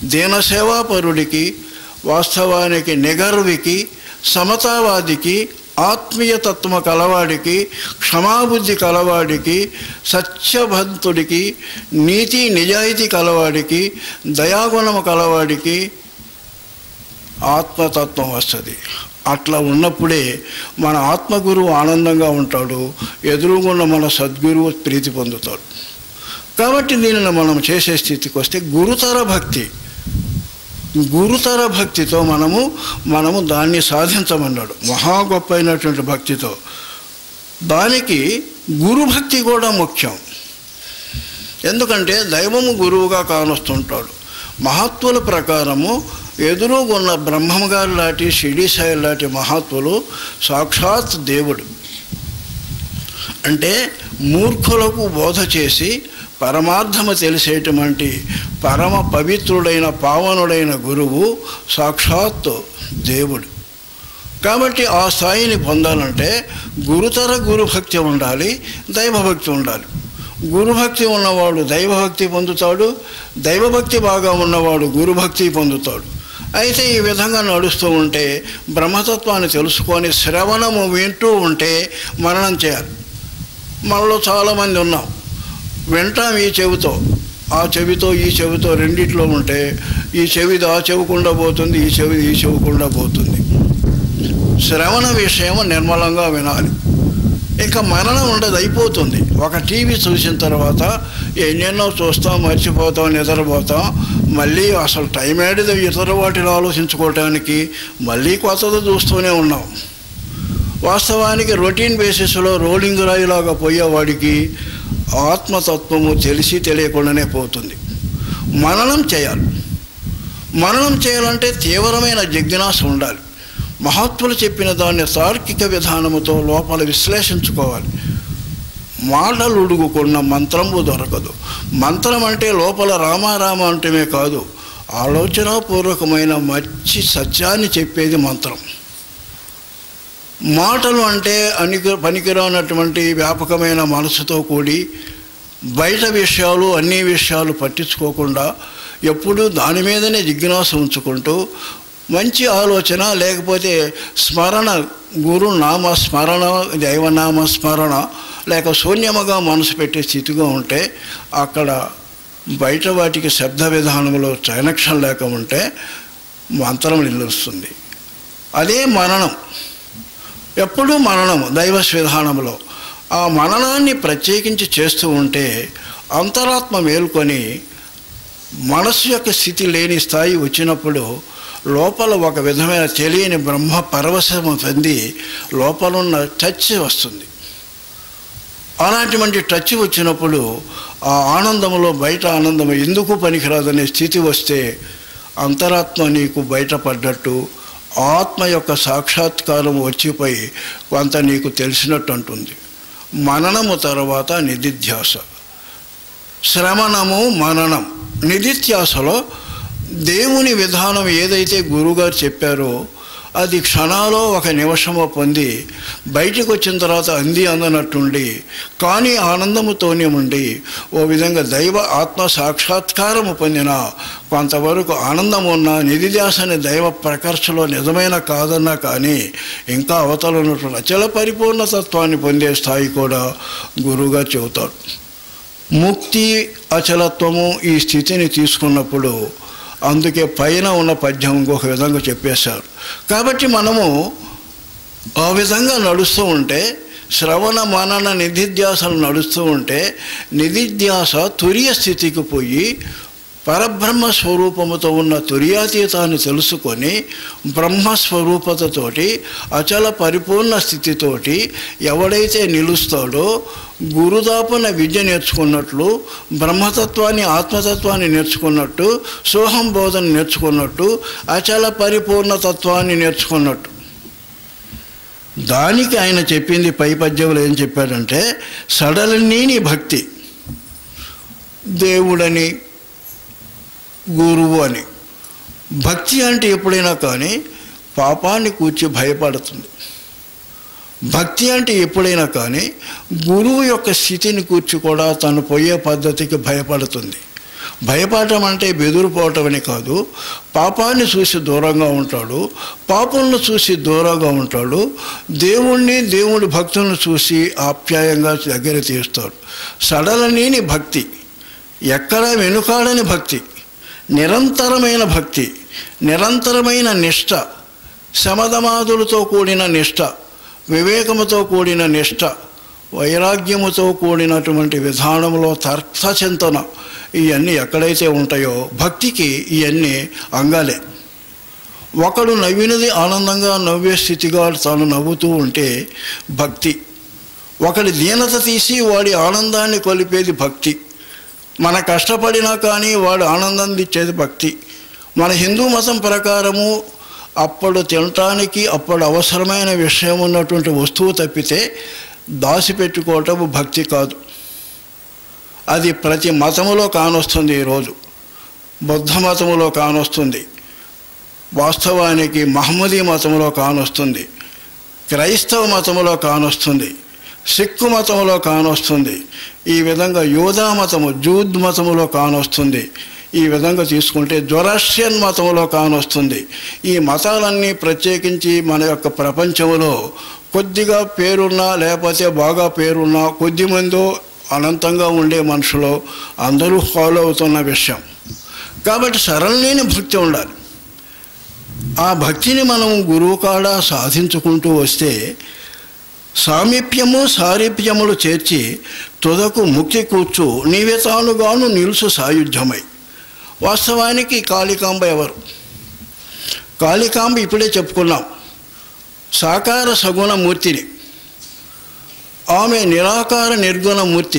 దీనసేవాపరుడికి వాస్తవానికి నిగర్వికి సమతావాదికి ఆత్మీయ తత్వము కలవాడికి క్షమాబుద్ధి కలవాడికి సత్యభంతుడికి నీతి నిజాయితీ కలవాడికి దయాగుణము కలవాడికి ఆత్మతత్వం వస్తుంది అట్లా ఉన్నప్పుడే మన ఆత్మగురువు ఆనందంగా ఉంటాడు ఎదురుగున్న మన సద్గురువు ప్రీతి పొందుతాడు కాబట్టి దీనిని మనం చేసే స్థితికి వస్తే గురుతర భక్తి గురుతర భక్తితో మనము మనము దాన్ని సాధించమన్నాడు మహా గొప్ప అయినటువంటి భక్తితో దానికి గురుభక్తి కూడా ముఖ్యం ఎందుకంటే దైవము గురువుగా కానొస్తుంటాడు మహత్వుల ప్రకారము ఎదురుగున్న బ్రహ్మం గారు లాంటి షిడి సాయి లాంటి మహాత్ములు సాక్షాత్ దేవుడు అంటే మూర్ఖులకు బోధ చేసి పరమార్థము తెలిసేటువంటి పరమ పవిత్రుడైన పావనుడైన గురువు సాక్షాత్ దేవుడు కాబట్టి ఆ స్థాయిని పొందాలంటే గురుతర గురుభక్తి ఉండాలి దైవభక్తి ఉండాలి గురుభక్తి ఉన్నవాడు దైవభక్తి పొందుతాడు దైవభక్తి బాగా ఉన్నవాడు గురుభక్తి పొందుతాడు అయితే ఈ విధంగా నడుస్తూ ఉంటే బ్రహ్మతత్వాన్ని తెలుసుకొని శ్రవణము వింటూ ఉంటే మరణం చేయాలి మనలో చాలామంది ఉన్నాం వింటాం ఈ చెవితో ఆ చెవితో ఈ చెవితో రెండిట్లో ఉంటే ఈ చెవిది ఆ చెవికుండా పోతుంది ఈ చెవిది ఈ చెవికుండా పోతుంది శ్రవణ విషయం నిర్మలంగా వినాలి ఇంకా మరణం ఉండదు అయిపోతుంది ఒక టీవీ చూసిన తర్వాత ఎన్నెన్నో చూస్తాం మర్చిపోతాం నిద్రపోతాం మళ్ళీ అసలు టైం ఏడిది ఇతర వాటిని ఆలోచించుకోవటానికి మళ్ళీ కొత్తది చూస్తూనే ఉన్నాం వాస్తవానికి రొటీన్ బేసిస్లో రోలింగ్ రాయిలాగా పోయేవాడికి ఆత్మతత్వము తెలిసి తెలియకుండానే పోతుంది మననం చేయాలి మననం చేయాలంటే తీవ్రమైన జిజ్ఞాస ఉండాలి మహాత్ములు చెప్పిన దాన్ని తార్కిక విధానముతో లోపల విశ్లేషించుకోవాలి మాటలు ఉడుగుకున్న మంత్రము దొరకదు మంత్రం అంటే లోపల రామారామ అంటమే కాదు ఆలోచనాపూర్వకమైన మంచి సత్యాన్ని చెప్పేది మంత్రం మాటలు అంటే అనికి పనికిరానటువంటి వ్యాపకమైన మనసుతో కూడి బయట విషయాలు అన్ని విషయాలు పట్టించుకోకుండా ఎప్పుడూ దాని మీదనే జిజ్ఞాస ఉంచుకుంటూ మంచి ఆలోచన లేకపోతే స్మరణ గురు నామ స్మరణ దైవనామ స్మరణ లేక శూన్యముగా మనసు పెట్టే స్థితిగా ఉంటే అక్కడ బయట వాటికి శబ్ద విధానంలో చైనక్షం లేక ఉంటే మంత్రం నిలుస్తుంది అదే మననం ఎప్పుడూ మననము దైవ విధానంలో ఆ మననాన్ని ప్రత్యేకించి చేస్తూ ఉంటే అంతరాత్మ మేల్కొని మనస్సు యొక్క స్థితి లేని స్థాయి వచ్చినప్పుడు లోపల ఒక విధమైన తెలియని బ్రహ్మ పరవశము పొంది లోపలున్న టచ్ వస్తుంది అలాంటి టచ్ వచ్చినప్పుడు ఆ ఆనందంలో బయట ఆనందం ఎందుకు పనికిరాదనే స్థితి వస్తే అంతరాత్మ నీకు బయటపడ్డట్టు ఆత్మ యొక్క సాక్షాత్కారం వచ్చిపోయి కొంత నీకు తెలిసినట్టు అంటుంది మననము తర్వాత నిధిధ్యాస శ్రవణము మననం నిధిత్యాసలో దేవుని విధానం ఏదైతే గురువుగారు చెప్పారో అది క్షణాలో ఒక నిమిషము పొంది బయటికి వచ్చిన తర్వాత అంది అందనట్టుండి కానీ ఆనందముతోనే ఉండి ఓ విధంగా దైవ ఆత్మ సాక్షాత్కారము పొందిన కొంతవరకు ఆనందం ఉన్న నిధిధ్యాసని దైవ ప్రకర్షలో నిజమైన కాదన్నా కానీ ఇంకా అవతల ఉన్నటువంటి అచల పరిపూర్ణతత్వాన్ని పొందే స్థాయి కూడా గురువుగా చెబుతాడు ముక్తి అచలత్వము ఈ స్థితిని తీసుకున్నప్పుడు అందుకే పైన ఉన్న పద్యం ఇంకొక విధంగా చెప్పేశారు కాబట్టి మనము ఆ విధంగా నడుస్తూ ఉంటే శ్రవణ మనన నిధిధ్యాసలు నడుస్తూ ఉంటే నిధిధ్యాస తురియ స్థితికి పోయి పరబ్రహ్మ స్వరూపముతో ఉన్న తుర్యాతీతాన్ని తెలుసుకొని బ్రహ్మస్వరూపతతోటి అచల పరిపూర్ణ స్థితితోటి ఎవడైతే నిలుస్తాడో గురుదాపన విద్య నేర్చుకున్నట్లు బ్రహ్మతత్వాన్ని ఆత్మతత్వాన్ని నేర్చుకున్నట్టు సోహం బోధన నేర్చుకున్నట్టు అచల పరిపూర్ణ తత్వాన్ని నేర్చుకున్నట్టు దానికి ఆయన చెప్పింది పై పద్యంలో ఏం చెప్పాడంటే సడలన్నీ నీ భక్తి దేవుడని గురువు అని భక్తి అంటే ఎప్పుడైనా కానీ పాపాన్ని కూర్చి భయపడుతుంది భక్తి అంటే ఎప్పుడైనా కానీ గురువు యొక్క స్థితిని కూర్చి కూడా తను పోయే పద్ధతికి భయపడుతుంది భయపడటం అంటే బెదిరిపోవటం అని కాదు పాపాన్ని చూసి దూరంగా ఉంటాడు పాపలను చూసి దూరంగా ఉంటాడు దేవుణ్ణి దేవుడి భక్తులను చూసి ఆప్యాయంగా దగ్గర తీస్తాడు సడలనేని భక్తి ఎక్కడ వెనుకాడని భక్తి నిరంతరమైన భక్తి నిరంతరమైన నిష్ట శమధమాదులతో కూడిన నిష్ట వివేకముతో కూడిన నిష్ట వైరాగ్యముతో కూడినటువంటి విధానంలో తర్కచింతన ఇవన్నీ ఎక్కడైతే ఉంటాయో భక్తికి ఇవన్నీ అంగాలే ఒకడు నవ్వినది ఆనందంగా నవ్వే స్థితిగా తాను నవ్వుతూ ఉంటే భక్తి ఒకడి దీనత తీసి వాడి ఆనందాన్ని కొలిపేది భక్తి మన కష్టపడినా కానీ వాడు ఆనందం ఇచ్చేది భక్తి మన హిందూ మతం ప్రకారము అప్పుడు తినటానికి అప్పుడు అవసరమైన విషయం ఉన్నటువంటి వస్తువు తప్పితే దాచిపెట్టుకోవటం భక్తి కాదు అది ప్రతి మతములో కానొస్తుంది ఈరోజు బుద్ధ మతములో కానొస్తుంది వాస్తవానికి మహమ్మదీ మతంలో కానొస్తుంది క్రైస్తవ మతములో కానొస్తుంది సిక్కు మతంలో కానొస్తుంది ఈ విధంగా యోధా మతము జూద్ మతములో కానొస్తుంది ఈ విధంగా తీసుకుంటే జొరాస్టియన్ మతంలో కానొస్తుంది ఈ మతాలన్నీ ప్రత్యేకించి మన యొక్క ప్రపంచంలో కొద్దిగా పేరున్నా లేకపోతే బాగా పేరున్నా కొద్దిమందో అనంతంగా ఉండే మనుషులు అందరూ ఫాలో అవుతున్న విషయం కాబట్టి సరళలేని భక్తి ఉండాలి ఆ భక్తిని మనం గురువు కాడ సాధించుకుంటూ వస్తే సామీప్యము సారూప్యములు చేర్చి తుదకు ముక్తి కూర్చు నీవే తానుగాను నిలుసు సాయుధ్యమై వాస్తవానికి కాళికాంబ ఎవరు కాళికాంబ ఇప్పుడే చెప్పుకున్నాం సాకార సగుణ మూర్తిని ఆమె నిరాకార నిర్గుణ మూర్తి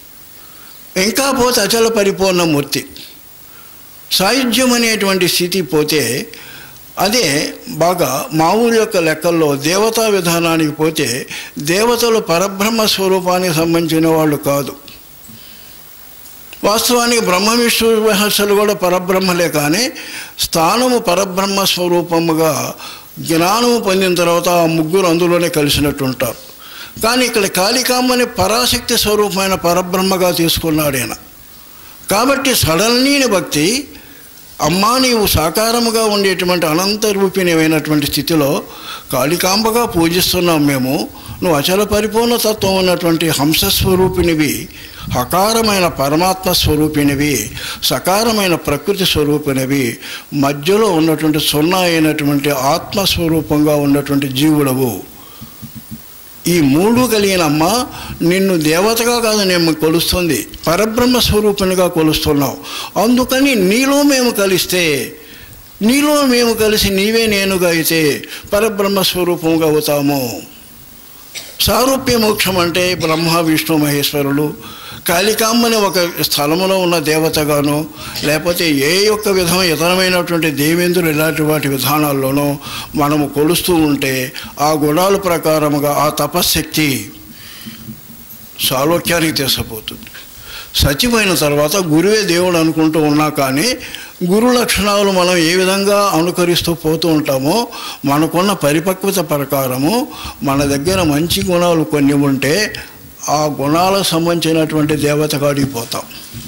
ఇంకా పోతే అచల పరిపూర్ణ మూర్తి సాయుధ్యం అనేటువంటి స్థితి పోతే అదే బాగా మామూలు యొక్క లెక్కల్లో దేవతా విధానానికి పోతే దేవతలు పరబ్రహ్మ స్వరూపానికి సంబంధించిన వాళ్ళు కాదు వాస్తవానికి బ్రహ్మ విష్ణు మహర్షులు కూడా పరబ్రహ్మలే కానీ స్థానము పరబ్రహ్మ స్వరూపముగా జ్ఞానము పొందిన తర్వాత ఆ ముగ్గురు అందులోనే కలిసినట్టు ఉంటారు కానీ ఇక్కడ కాళికామ్మని పరాశక్తి స్వరూపమైన పరబ్రహ్మగా తీసుకున్నాడు ఈయన కాబట్టి సడల్నీని భక్తి అమ్మా నీవు సాకారముగా ఉండేటువంటి అనంత రూపిణమైనటువంటి స్థితిలో కాళికాంబగా పూజిస్తున్నాం మేము నువ్వు అచల పరిపూర్ణ తత్వం ఉన్నటువంటి హంసస్వరూపినివి హకారమైన పరమాత్మ స్వరూపినివి సకారమైన ప్రకృతి స్వరూపినివి మధ్యలో ఉన్నటువంటి సున్నా అయినటువంటి ఆత్మస్వరూపంగా ఉన్నటువంటి జీవుడవు ఈ మూడు కలిగిన అమ్మ నిన్ను దేవతగా కాదు నేను కొలుస్తుంది పరబ్రహ్మ స్వరూపునిగా కొలుస్తున్నావు అందుకని నీలో మేము కలిస్తే నీలో మేము కలిసి నీవే నేనుగా అయితే పరబ్రహ్మ స్వరూపంగా అవుతాము సారూప్య మోక్షం అంటే బ్రహ్మ విష్ణు మహేశ్వరులు కాళికామ్మని ఒక స్థలములో ఉన్న దేవతగాను లేకపోతే ఏ యొక్క విధం ఇతరమైనటువంటి దేవేంద్రులు ఇలాంటి వాటి విధానాల్లోనూ మనము కొలుస్తూ ఉంటే ఆ గుణాల ప్రకారముగా ఆ తపశ్శక్తి సాలోక్యానికి తీసుకుపోతుంది సత్యమైన తర్వాత గురువే దేవుడు అనుకుంటూ ఉన్నా కానీ గురు లక్షణాలు మనం ఏ విధంగా అనుకరిస్తూ పోతూ ఉంటామో మనకున్న పరిపక్వత ప్రకారము మన దగ్గర మంచి గుణాలు కొన్ని ఉంటే ఆ గుణాలకు సంబంధించినటువంటి దేవత కాడికి పోతాం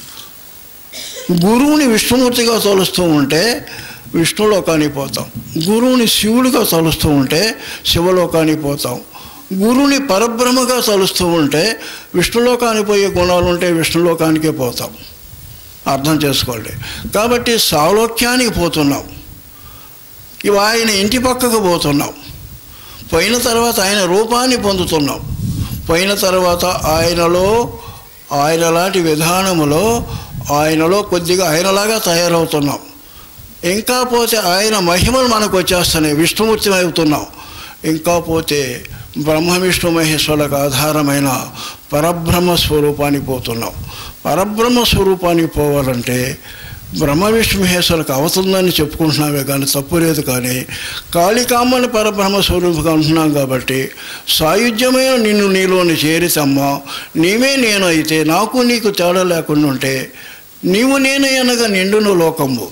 గురువుని విష్ణుమూర్తిగా తలుస్తూ ఉంటే విష్ణులోకానికి పోతాం గురువుని శివుడిగా తలుస్తూ ఉంటే శివలోకానికి పోతాం గురువుని పరబ్రహ్మగా తలుస్తూ ఉంటే విష్ణులోకానికి పోయే గుణాలు ఉంటే విష్ణులోకానికే పోతాం అర్థం చేసుకోండి కాబట్టి సాలోక్యానికి పోతున్నాం ఇవి ఆయన ఇంటి పక్కకు పోతున్నాం పోయిన తర్వాత ఆయన రూపాన్ని పొందుతున్నాం పోయిన తర్వాత ఆయనలో ఆయన లాంటి విధానములో ఆయనలో కొద్దిగా ఆయనలాగా తయారవుతున్నాం ఇంకా పోతే ఆయన మహిమలు మనకు వచ్చేస్తున్నాయి విష్ణుమూర్తి అవుతున్నాం ఇంకా పోతే బ్రహ్మ విష్ణు మహేశ్వరులకు ఆధారమైన పరబ్రహ్మ స్వరూపానికి పోతున్నాం పరబ్రహ్మ స్వరూపానికి పోవాలంటే బ్రహ్మ విష్ణు మహేశ్వరులకు అవుతుందని చెప్పుకుంటున్నామే కానీ తప్పు లేదు కానీ కాళికామ్మని పరబ్రహ్మ స్వరూపంగా ఉంటున్నాం కాబట్టి సాయుధ్యమైన నిన్ను నీలోని చేరితమ్మా నీవే నేను అయితే నాకు నీకు తేడా లేకుండా ఉంటే నీవు నేను అనగా నిండును లోకము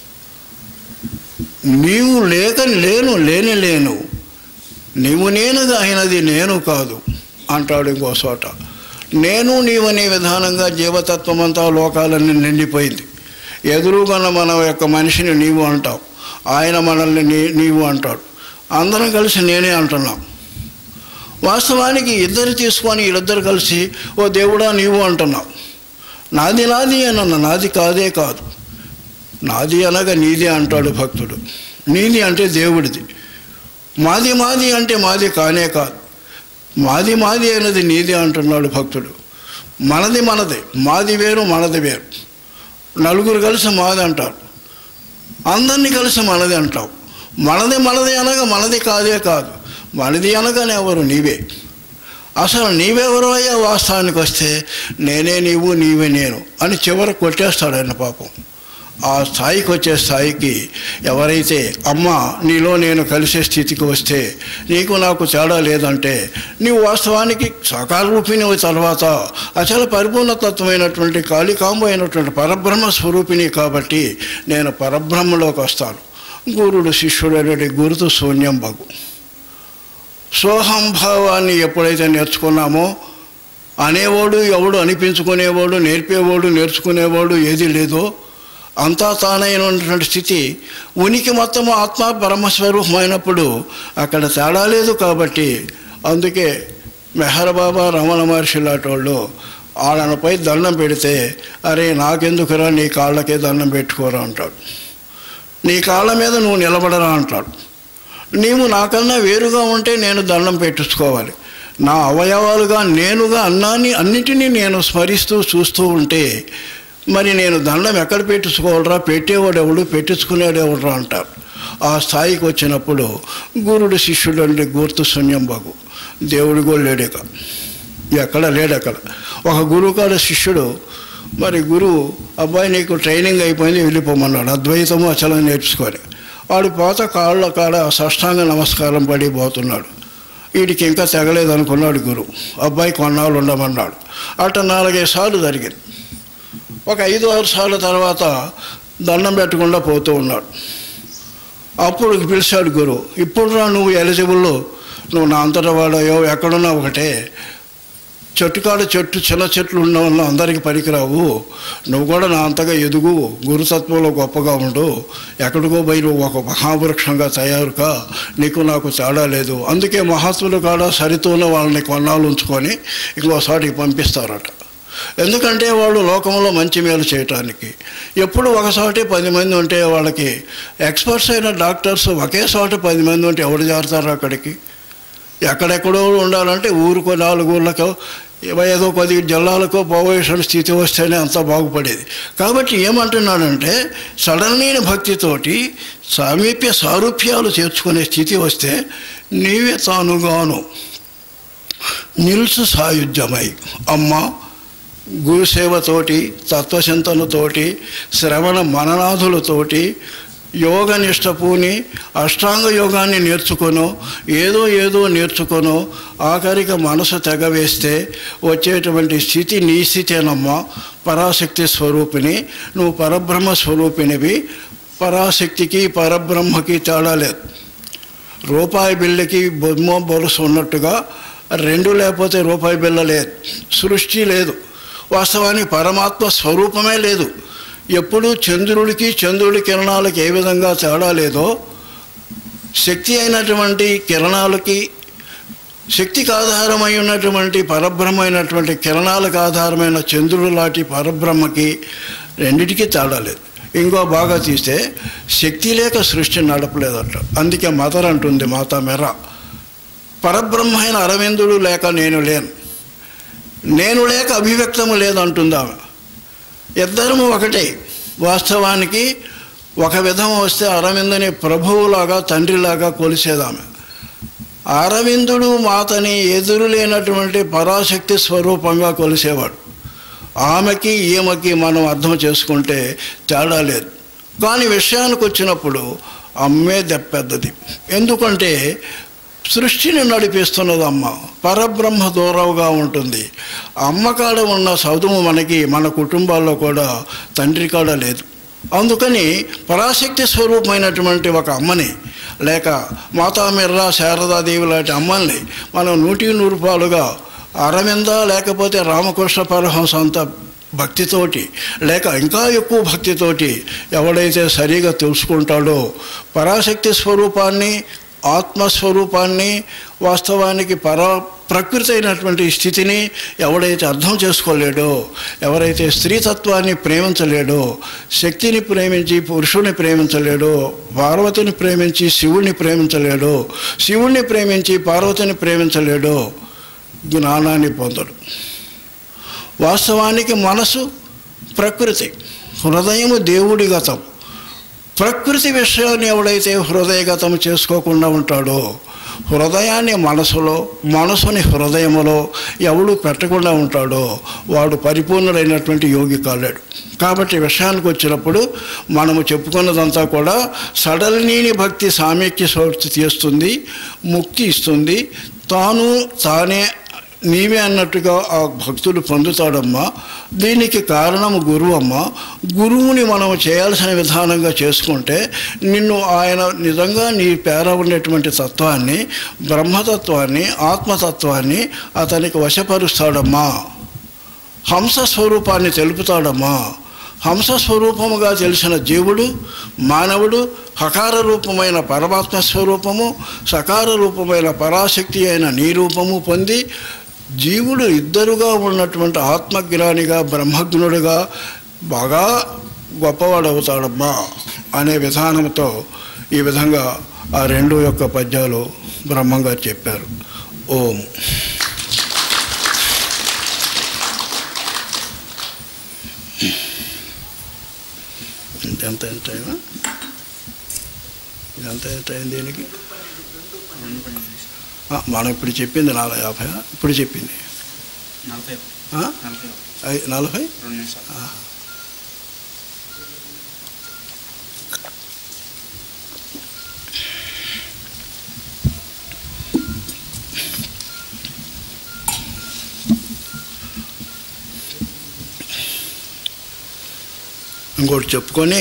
నీవు లేక లేను లేని లేను నీవు నేనుగా అయినది నేను కాదు అంటాడు ఇంకో చోట నేను నీవనే విధానంగా జీవతత్వం అంతా లోకాలన్నీ నిండిపోయింది ఎదురుగన్న మన యొక్క మనిషిని నీవు అంటావు ఆయన మనల్ని నీ నీవు అంటాడు అందరం కలిసి నేనే అంటున్నాం వాస్తవానికి ఇద్దరు తీసుకొని వీళ్ళిద్దరు కలిసి ఓ దేవుడా నీవు అంటున్నావు నాది నాది అనన్న నాది కాదే కాదు నాది అనగా నీదే అంటాడు భక్తుడు నీది అంటే దేవుడిది మాది మాది అంటే మాది కానే కాదు మాది మాది అనేది నీదే అంటున్నాడు భక్తుడు మనది మనది మాది వేరు మనది వేరు నలుగురు కలిసి మాది అంటారు అందరినీ కలిసి మనది అంటావు మనది మనది అనగా మనది కాదే కాదు మనది అనగానే ఎవరు నీవే అసలు నీవెవరో అయ్యా వాస్తవానికి వస్తే నేనే నీవు నీవే నేను అని చివరికి కొట్టేస్తాడు ఆయన పాపం ఆ స్థాయికి వచ్చే స్థాయికి ఎవరైతే అమ్మ నీలో నేను కలిసే స్థితికి వస్తే నీకు నాకు తేడా లేదంటే నీవు వాస్తవానికి సాకార రూపిణి తర్వాత అసలు పరిపూర్ణతత్వమైనటువంటి కాళికాంబ అయినటువంటి పరబ్రహ్మ స్వరూపిణి కాబట్టి నేను పరబ్రహ్మలోకి వస్తాను గురుడు శిష్యుడు అనేది గురుతు శూన్యం బగు సోహంభావాన్ని ఎప్పుడైతే నేర్చుకున్నామో అనేవాడు ఎవడు అనిపించుకునేవాడు నేర్పేవాడు నేర్చుకునేవాడు ఏది లేదో అంతా తానైనటువంటి స్థితి ఉనికి మొత్తము ఆత్మ బ్రహ్మస్వరూపమైనప్పుడు అక్కడ తేడా లేదు కాబట్టి అందుకే మెహర్ బాబా రమణ మహర్షి లాంటి వాళ్ళు వాళ్ళపై దండం పెడితే అరే నాకెందుకురా నీ కాళ్ళకే దండం పెట్టుకోరా అంటాడు నీ కాళ్ళ మీద నువ్వు నిలబడరా అంటాడు నీవు నాకన్నా వేరుగా ఉంటే నేను దండం పెట్టించుకోవాలి నా అవయవాలుగా నేనుగా అన్నాన్ని అన్నిటినీ నేను స్మరిస్తూ చూస్తూ ఉంటే మరి నేను దండం ఎక్కడ పెట్టించుకోవాలరా పెట్టేవాడు ఎవడు పెట్టించుకునేవాడు ఎవడరా అంటారు ఆ స్థాయికి వచ్చినప్పుడు గురుడు శిష్యుడు అంటే గుర్తు శూన్యం బాగు దేవుడు కూడా లేడేక ఎక్కడ లేడక్కడ ఒక గురువు కాడ శిష్యుడు మరి గురువు అబ్బాయి నీకు ట్రైనింగ్ అయిపోయింది వెళ్ళిపోమన్నాడు అద్వైతము అచలం నేర్చుకొని వాడు పోత కాళ్ళ కాడ సష్టాంగ నమస్కారం పడి పోతున్నాడు వీడికి ఇంకా తెగలేదు అనుకున్నాడు గురువు అబ్బాయి కొన్నాళ్ళు ఉండమన్నాడు అట్ట నాలుగైదు సార్లు జరిగింది ఒక ఐదు ఆరు సార్ల తర్వాత దండం పెట్టకుండా పోతూ ఉన్నాడు అప్పుడు పిలిచాడు గురువు ఇప్పుడు రా నువ్వు ఎలిజిబుల్ నువ్వు నా అంతటా వాడయో ఎక్కడున్నా ఒకటే చెట్టుకాడ చెట్టు చిన్న చెట్లు ఉన్న వల్ల అందరికీ పనికిరావు నువ్వు కూడా నా అంతగా ఎదుగు గురుతత్వంలో గొప్పగా ఉండు ఎక్కడికో పోయి నువ్వు ఒక మహావృక్షంగా తయారు కా నీకు నాకు తేడా లేదు అందుకే మహాత్ములు కాడ సరితూన వాళ్ళని కొన్నాళ్ళు ఉంచుకొని ఇంకోసారికి పంపిస్తారట ఎందుకంటే వాళ్ళు లోకంలో మంచి మేలు చేయటానికి ఎప్పుడు ఒకసారి పది మంది ఉంటే వాళ్ళకి ఎక్స్పర్ట్స్ అయిన డాక్టర్స్ ఒకే చోట పది మంది ఉంటే ఎవరు చేరతారు అక్కడికి ఎక్కడెక్కడో ఉండాలంటే ఊరుకో నాలుగు ఊళ్ళకో ఏదో కొద్ది జిల్లాలకో పోవేసిన స్థితి వస్తేనే అంతా బాగుపడేది కాబట్టి ఏమంటున్నాడంటే సడన్లైన భక్తితోటి సామీప్య సారూప్యాలు చేర్చుకునే స్థితి వస్తే నీవే తానుగాను నిల్సు సాయుధ్యమై అమ్మ గురుసేవతోటి తత్వచింతనతోటి శ్రవణ మననాథులతోటి యోగ నిష్ట పూని అష్టాంగ యోగాన్ని నేర్చుకొనో ఏదో ఏదో నేర్చుకొనో ఆఖరికి మనసు తెగవేస్తే వచ్చేటువంటి స్థితి నీ స్థితేనమ్మా పరాశక్తి స్వరూపిణి నువ్వు పరబ్రహ్మ స్వరూపిణివి పరాశక్తికి పరబ్రహ్మకి తేడా లేదు రూపాయి బిళ్ళకి బొమ్మ బొలుసు ఉన్నట్టుగా రెండు లేకపోతే రూపాయి బిళ్ళ లేదు సృష్టి లేదు వాస్తవానికి పరమాత్మ స్వరూపమే లేదు ఎప్పుడు చంద్రుడికి చంద్రుడి కిరణాలకి ఏ విధంగా తేడా లేదో శక్తి అయినటువంటి కిరణాలకి శక్తికి ఆధారమై ఉన్నటువంటి పరబ్రహ్మైనటువంటి కిరణాలకు ఆధారమైన చంద్రుడు లాంటి పరబ్రహ్మకి రెండిటికీ తేడా లేదు ఇంకో బాగా తీస్తే శక్తి లేక సృష్టి నడపలేదట అందుకే మదర్ అంటుంది మాతా మెర పరబ్రహ్మ అయిన అరవిందుడు లేక నేను లేను నేను లేక అభివ్యక్తము లేదంటుంది ఆమె ఇద్దరము ఒకటే వాస్తవానికి ఒక విధం వస్తే అరవిందని ప్రభువులాగా తండ్రిలాగా కొలిసేదామె అరవిందుడు మాతని ఎదురు లేనటువంటి పరాశక్తి స్వరూపంగా కొలిసేవాడు ఆమెకి ఈమెకి మనం అర్థం చేసుకుంటే తేడా లేదు కానీ విషయానికి వచ్చినప్పుడు అమ్మే పెద్దది ఎందుకంటే సృష్టిని నడిపిస్తున్నది అమ్మ పరబ్రహ్మ దూరవుగా ఉంటుంది అమ్మ కాడ ఉన్న చదువు మనకి మన కుటుంబాల్లో కూడా తండ్రి కాడ లేదు అందుకని పరాశక్తి స్వరూపమైనటువంటి ఒక అమ్మని లేక మాతామిర్రా శారదాదేవి లాంటి అమ్మల్ని మనం నూటి నూరుపాలుగా అరవింద లేకపోతే రామకృష్ణ పరహంస అంత భక్తితోటి లేక ఇంకా ఎక్కువ భక్తితోటి ఎవడైతే సరిగా తెలుసుకుంటాడో పరాశక్తి స్వరూపాన్ని ఆత్మస్వరూపాన్ని వాస్తవానికి పరా ప్రకృతి అయినటువంటి స్థితిని ఎవడైతే అర్థం చేసుకోలేడో ఎవరైతే స్త్రీతత్వాన్ని ప్రేమించలేడో శక్తిని ప్రేమించి పురుషుని ప్రేమించలేడో పార్వతిని ప్రేమించి శివుణ్ణి ప్రేమించలేడో శివుణ్ణి ప్రేమించి పార్వతిని ప్రేమించలేడో జ్ఞానాన్ని పొందడు వాస్తవానికి మనసు ప్రకృతి హృదయము దేవుడి గతం ప్రకృతి విషయాన్ని ఎవడైతే హృదయగతం చేసుకోకుండా ఉంటాడో హృదయాన్ని మనసులో మనసుని హృదయములో ఎవడు పెట్టకుండా ఉంటాడో వాడు పరిపూర్ణుడైనటువంటి యోగి కాలేడు కాబట్టి విషయానికి వచ్చినప్పుడు మనము చెప్పుకున్నదంతా కూడా సడలినీని భక్తి సామీక్య సౌర్తి తీస్తుంది ముక్తి ఇస్తుంది తాను తానే నీవే అన్నట్టుగా ఆ భక్తుడు పొందుతాడమ్మా దీనికి కారణం గురువు అమ్మ గురువుని మనం చేయాల్సిన విధానంగా చేసుకుంటే నిన్ను ఆయన నిజంగా నీ పేర ఉండేటువంటి తత్వాన్ని బ్రహ్మతత్వాన్ని ఆత్మతత్వాన్ని అతనికి వశపరుస్తాడమ్మా హంస స్వరూపాన్ని తెలుపుతాడమ్మా హంస స్వరూపముగా తెలిసిన జీవుడు మానవుడు హకార రూపమైన పరమాత్మ స్వరూపము సకార రూపమైన పరాశక్తి అయిన నీ రూపము పొంది జీవుడు ఇద్దరుగా ఉన్నటువంటి ఆత్మజ్ఞానిగా బ్రహ్మజ్ఞుడుగా బాగా గొప్పవాడవుతాడమ్మా అనే విధానంతో ఈ విధంగా ఆ రెండు యొక్క పద్యాలు బ్రహ్మంగారు చెప్పారు ఓం ఎంత ఎంత అయినా ఎంత ఎంత అయింది దీనికి ఆ, మనం ఇప్పుడు చెప్పింది నాలుగు యాభై ఇప్పుడు చెప్పింది నలభై ఆ? నలభై ఐ- నలభై రెండు నిమిషాలు ఆ. ఇంకోటి చెప్పుకొని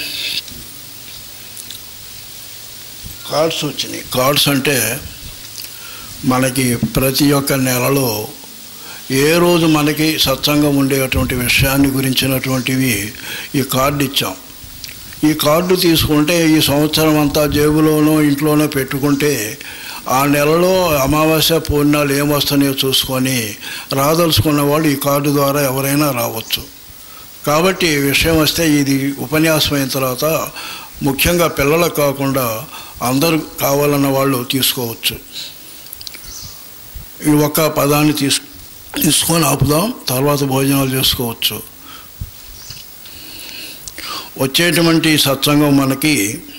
కార్డ్స్ వచ్చినాయి కార్డ్స్ అంటే మనకి ప్రతి ఒక్క నెలలో ఏ రోజు మనకి సత్సంగం ఉండేటువంటి విషయాన్ని గురించినటువంటివి ఈ కార్డు ఇచ్చాం ఈ కార్డు తీసుకుంటే ఈ సంవత్సరం అంతా జేబులోనో ఇంట్లోనో పెట్టుకుంటే ఆ నెలలో అమావాస్య పూర్ణాలు ఏమొస్తున్నాయో చూసుకొని రాదలుచుకున్న వాళ్ళు ఈ కార్డు ద్వారా ఎవరైనా రావచ్చు కాబట్టి ఈ విషయం వస్తే ఇది ఉపన్యాసం అయిన తర్వాత ముఖ్యంగా పిల్లలకు కాకుండా అందరూ కావాలన్న వాళ్ళు తీసుకోవచ్చు ఈ ఒక్క పదాన్ని తీసు తీసుకొని ఆపుదాం తర్వాత భోజనాలు చేసుకోవచ్చు వచ్చేటువంటి సత్సంగం మనకి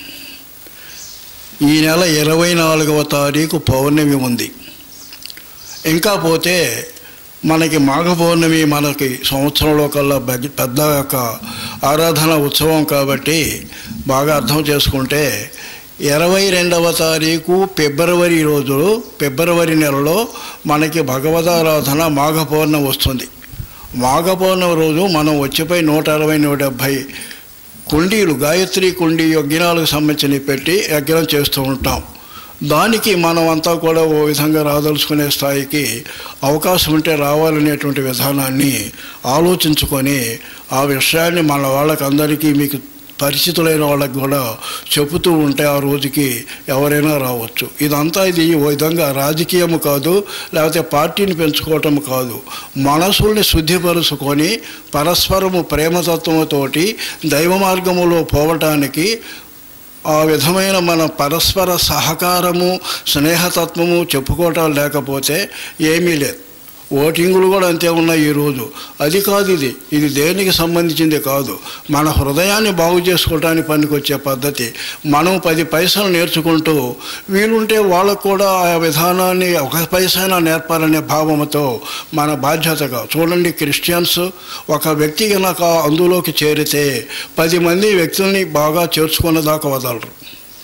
ఈ నెల ఇరవై నాలుగవ తారీఖు పౌర్ణమి ఉంది ఇంకా పోతే మనకి మాఘ పౌర్ణమి మనకి సంవత్సరంలో కల్లా బెగ్- పెద్ద యొక్క ఆరాధన ఉత్సవం కాబట్టి బాగా అర్థం చేసుకుంటే ఇరవై రెండవ తారీఖు ఫిబ్రవరి రోజు ఫిబ్రవరి నెలలో మనకి భగవదారాధన మాఘ పౌర్ణమి వస్తుంది మాఘ పౌర్ణమి రోజు మనం వచ్చిపోయి నూట అరవై నూట డెబ్భై కుండీలు గాయత్రి కుండీ యజ్ఞాలకు సంబంధించి పెట్టి యజ్ఞం చేస్తూ ఉంటాం దానికి మనం అంతా కూడా ఓ విధంగా రాదలుచుకునే స్థాయికి అవకాశం ఉంటే రావాలనేటువంటి విధానాన్ని ఆలోచించుకొని ఆ విషయాన్ని మన వాళ్ళకి అందరికీ మీకు పరిచితులైన వాళ్ళకి కూడా చెబుతూ ఉంటే ఆ రోజుకి ఎవరైనా రావచ్చు ఇదంతా ఇది ఓ విధంగా రాజకీయము కాదు లేకపోతే పార్టీని పెంచుకోవటం కాదు మనసుల్ని శుద్ధిపరుచుకొని పరస్పరము ప్రేమతత్వముతోటి దైవ మార్గములో పోవటానికి ఆ విధమైన మన పరస్పర సహకారము స్నేహతత్వము చెప్పుకోవటం లేకపోతే ఏమీ లేదు ఓటింగులు కూడా అంతే ఉన్నాయి ఈరోజు అది కాదు ఇది ఇది దేనికి సంబంధించింది కాదు మన హృదయాన్ని బాగు చేసుకోవడానికి పనికొచ్చే పద్ధతి మనం పది పైసలు నేర్చుకుంటూ వీలుంటే వాళ్ళకు కూడా ఆ విధానాన్ని ఒక పైసైనా నేర్పాలనే భావంతో మన బాధ్యతగా చూడండి క్రిస్టియన్స్ ఒక వ్యక్తి కనుక అందులోకి చేరితే పది మంది వ్యక్తుల్ని బాగా చేర్చుకున్న దాకా వదలరు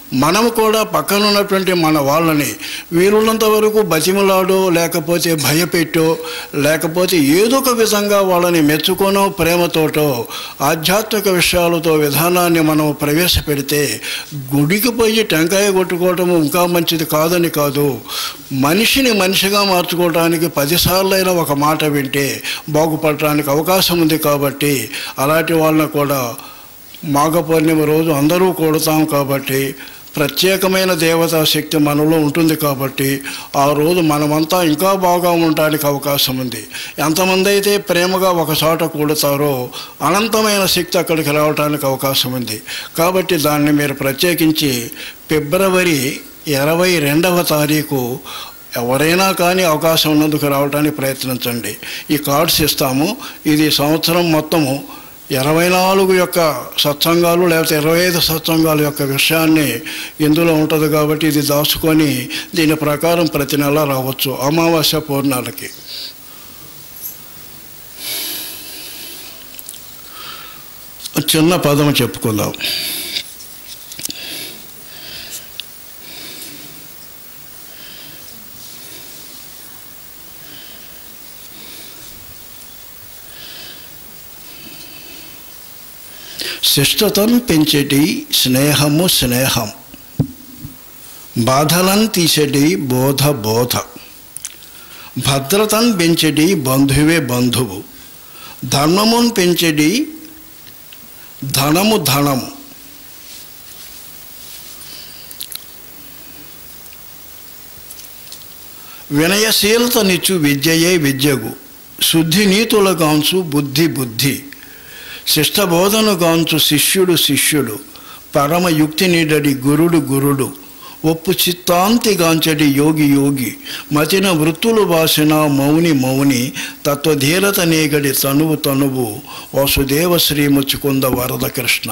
మనము కూడా పక్కన ఉన్నటువంటి మన వాళ్ళని వీలున్నంత వరకు బతిమలాడో లేకపోతే భయపెట్టో లేకపోతే ఏదో ఒక విధంగా వాళ్ళని మెచ్చుకోనో ప్రేమతోటో ఆధ్యాత్మిక విషయాలతో విధానాన్ని మనం ప్రవేశపెడితే గుడికి పోయి టెంకాయ కొట్టుకోవటము ఇంకా మంచిది కాదని కాదు మనిషిని మనిషిగా మార్చుకోవడానికి పదిసార్లైనా ఒక మాట వింటే బాగుపడటానికి అవకాశం ఉంది కాబట్టి అలాంటి వాళ్ళని కూడా మాఘ పౌర్ణిమ రోజు అందరూ కూడతాం కాబట్టి ప్రత్యేకమైన దేవతా శక్తి మనలో ఉంటుంది కాబట్టి ఆ రోజు మనమంతా ఇంకా బాగా ఉండడానికి అవకాశం ఉంది ఎంతమంది అయితే ప్రేమగా ఒక చోట కూడతారో అనంతమైన శక్తి అక్కడికి రావడానికి అవకాశం ఉంది కాబట్టి దాన్ని మీరు ప్రత్యేకించి ఫిబ్రవరి ఇరవై రెండవ తారీఖు ఎవరైనా కానీ అవకాశం ఉన్నందుకు రావడానికి ప్రయత్నించండి ఈ కార్డ్స్ ఇస్తాము ఇది సంవత్సరం మొత్తము ఇరవై నాలుగు యొక్క సత్సంగాలు లేకపోతే ఇరవై ఐదు సత్సంగాల యొక్క విషయాన్ని ఇందులో ఉంటుంది కాబట్టి ఇది దాచుకొని దీని ప్రకారం ప్రతి నెల రావచ్చు అమావాస్య పూర్ణాలకి చిన్న పదం చెప్పుకుందాం శిష్టతను పెంచేటి స్నేహము స్నేహం బాధలను తీసేటి బోధ బోధ భద్రతను పెంచేటి బంధువే బంధువు ధర్మమును పెంచేటి ధనము ధనము వినయశీలతనిచ్చు విద్యయే విద్యగు శుద్ధి నీతుల గాంచు బుద్ధి బుద్ధి శిష్టబోధను గాంచు శిష్యుడు శిష్యుడు పరమయుక్తి నీడడి గురుడు గురుడు ఒప్పు చిత్తాంతి గాంచడి యోగి యోగి మతిన వృత్తులు బాసిన మౌని మౌని తత్వధీరత నేగడి తనువు తనువు వసుదేవ శ్రీముచ్చుకుంద వరద కృష్ణ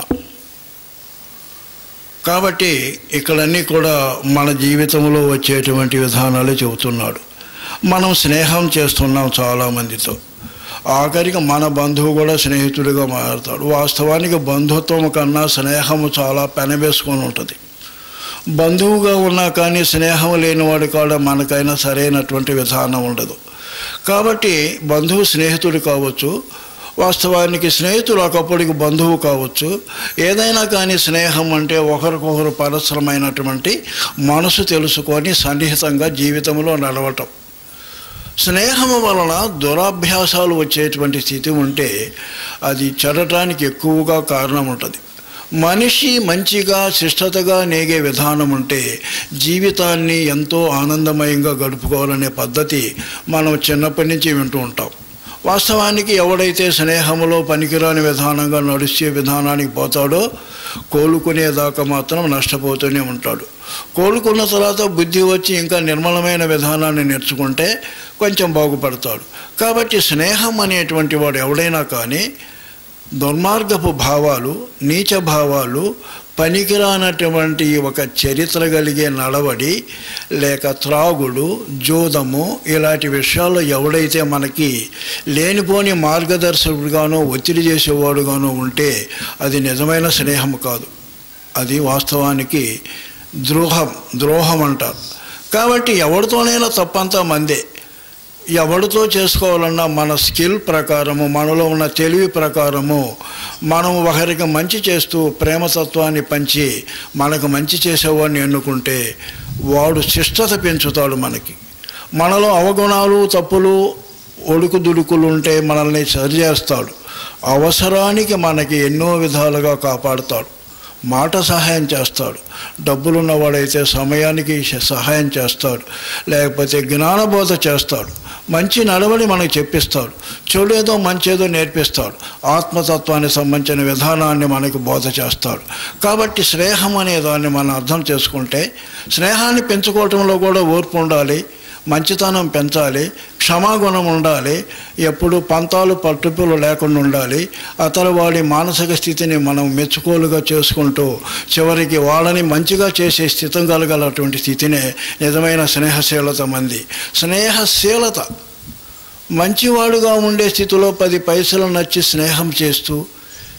కాబట్టి ఇక్కడన్నీ కూడా మన జీవితంలో వచ్చేటువంటి విధానాలు చెబుతున్నాడు మనం స్నేహం చేస్తున్నాం చాలామందితో ఆఖరికి మన బంధువు కూడా స్నేహితుడిగా మారుతాడు వాస్తవానికి బంధుత్వం కన్నా స్నేహము చాలా పెనవేసుకొని ఉంటుంది బంధువుగా ఉన్నా కానీ స్నేహం లేనివాడు కూడా మనకైనా సరైనటువంటి విధానం ఉండదు కాబట్టి బంధువు స్నేహితుడు కావచ్చు వాస్తవానికి స్నేహితులు ఒకప్పటికి బంధువు కావచ్చు ఏదైనా కానీ స్నేహం అంటే ఒకరికొకరు పరస్పరమైనటువంటి మనసు తెలుసుకొని సన్నిహితంగా జీవితంలో నడవటం స్నేహం వలన దురాభ్యాసాలు వచ్చేటువంటి స్థితి ఉంటే అది చెడటానికి ఎక్కువగా కారణం ఉంటుంది మనిషి మంచిగా శిష్టతగా నేగే విధానం ఉంటే జీవితాన్ని ఎంతో ఆనందమయంగా గడుపుకోవాలనే పద్ధతి మనం చిన్నప్పటి నుంచి వింటూ ఉంటాం వాస్తవానికి ఎవడైతే స్నేహంలో పనికిరాని విధానంగా నడిచే విధానానికి పోతాడో కోలుకునేదాకా మాత్రం నష్టపోతూనే ఉంటాడు కోలుకున్న తర్వాత బుద్ధి వచ్చి ఇంకా నిర్మలమైన విధానాన్ని నేర్చుకుంటే కొంచెం బాగుపడతాడు కాబట్టి స్నేహం అనేటువంటి వాడు ఎవడైనా కానీ దుర్మార్గపు భావాలు నీచ భావాలు పనికిరానటువంటి ఒక చరిత్ర కలిగే నడవడి లేక త్రాగుడు జోదము ఇలాంటి విషయాల్లో ఎవడైతే మనకి లేనిపోని మార్గదర్శకుడుగానో ఒత్తిడి చేసేవాడుగానో ఉంటే అది నిజమైన స్నేహం కాదు అది వాస్తవానికి ద్రోహం ద్రోహం అంటారు కాబట్టి ఎవరితోనైనా తప్పంతా మందే ఎవరితో చేసుకోవాలన్నా మన స్కిల్ ప్రకారము మనలో ఉన్న తెలివి ప్రకారము మనం ఒకరికి మంచి చేస్తూ ప్రేమతత్వాన్ని పంచి మనకు మంచి చేసేవాడిని ఎన్నుకుంటే వాడు శిష్టత పెంచుతాడు మనకి మనలో అవగుణాలు తప్పులు ఒడుకు దుడుకులు ఉంటే మనల్ని సరిచేస్తాడు అవసరానికి మనకి ఎన్నో విధాలుగా కాపాడుతాడు మాట సహాయం చేస్తాడు డబ్బులున్నవాడైతే సమయానికి సహాయం చేస్తాడు లేకపోతే జ్ఞానబోధ చేస్తాడు మంచి నడవడి మనకు చెప్పిస్తాడు చెడేదో మంచేదో నేర్పిస్తాడు ఆత్మతత్వానికి సంబంధించిన విధానాన్ని మనకు బోధ చేస్తాడు కాబట్టి స్నేహం అనే దాన్ని మనం అర్థం చేసుకుంటే స్నేహాన్ని పెంచుకోవటంలో కూడా ఓర్పు ఉండాలి మంచితనం పెంచాలి క్షమాగుణం ఉండాలి ఎప్పుడు పంతాలు పట్టుపులు లేకుండా ఉండాలి అతను వాడి మానసిక స్థితిని మనం మెచ్చుకోలుగా చేసుకుంటూ చివరికి వాళ్ళని మంచిగా చేసే స్థితం కలగలటువంటి స్థితినే నిజమైన స్నేహశీలత మంది స్నేహశీలత మంచివాడుగా ఉండే స్థితిలో పది పైసలు నచ్చి స్నేహం చేస్తూ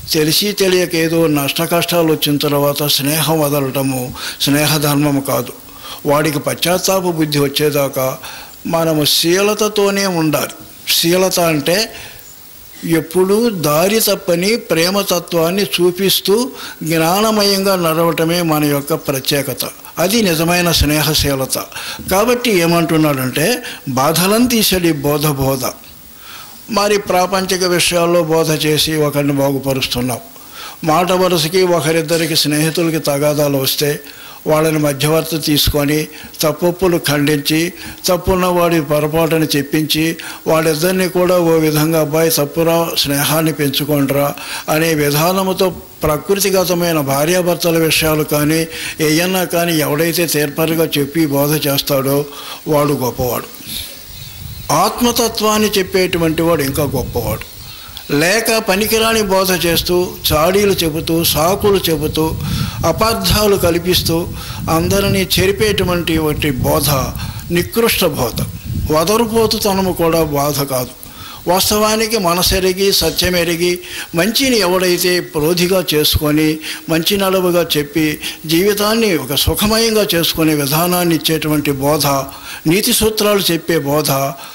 తెలిసి తెలియక ఏదో నష్ట కష్టాలు వచ్చిన తర్వాత స్నేహం వదలటము స్నేహధర్మము కాదు వాడికి పశ్చాత్తాప బుద్ధి వచ్చేదాకా మనము శీలతతోనే ఉండాలి శీలత అంటే ఎప్పుడూ దారి తప్పని ప్రేమతత్వాన్ని చూపిస్తూ జ్ఞానమయంగా నడవటమే మన యొక్క ప్రత్యేకత అది నిజమైన స్నేహశీలత కాబట్టి ఏమంటున్నాడంటే బాధలను తీసడి బోధ బోధ మరి ప్రాపంచిక విషయాల్లో బోధ చేసి ఒకరిని బాగుపరుస్తున్నాం మాట వరుసకి ఒకరిద్దరికి స్నేహితులకి తగాదాలు వస్తే వాళ్ళని మధ్యవర్తి తీసుకొని తప్పులు ఖండించి తప్పున్న వాడి పొరపాటుని చెప్పించి వాళ్ళిద్దరిని కూడా ఓ విధంగా అబ్బాయి తప్పురా స్నేహాన్ని పెంచుకోండిరా అనే విధానముతో ప్రకృతిగతమైన భార్యాభర్తల విషయాలు కానీ ఏయన్నా కానీ ఎవడైతే తీర్పరిగా చెప్పి బోధ చేస్తాడో వాడు గొప్పవాడు ఆత్మతత్వాన్ని చెప్పేటువంటి వాడు ఇంకా గొప్పవాడు లేక పనికిరాని బోధ చేస్తూ చాడీలు చెబుతూ సాకులు చెబుతూ అపార్థాలు కల్పిస్తూ అందరినీ చెరిపేటువంటి వంటి బోధ నికృష్ట బోధ వదరుపోతుతనము కూడా బాధ కాదు వాస్తవానికి మనసెరిగి సత్యమెరిగి మంచిని ఎవడైతే ప్రోధిగా చేసుకొని మంచి నలువుగా చెప్పి జీవితాన్ని ఒక సుఖమయంగా చేసుకునే విధానాన్ని ఇచ్చేటువంటి బోధ నీతి సూత్రాలు చెప్పే బోధ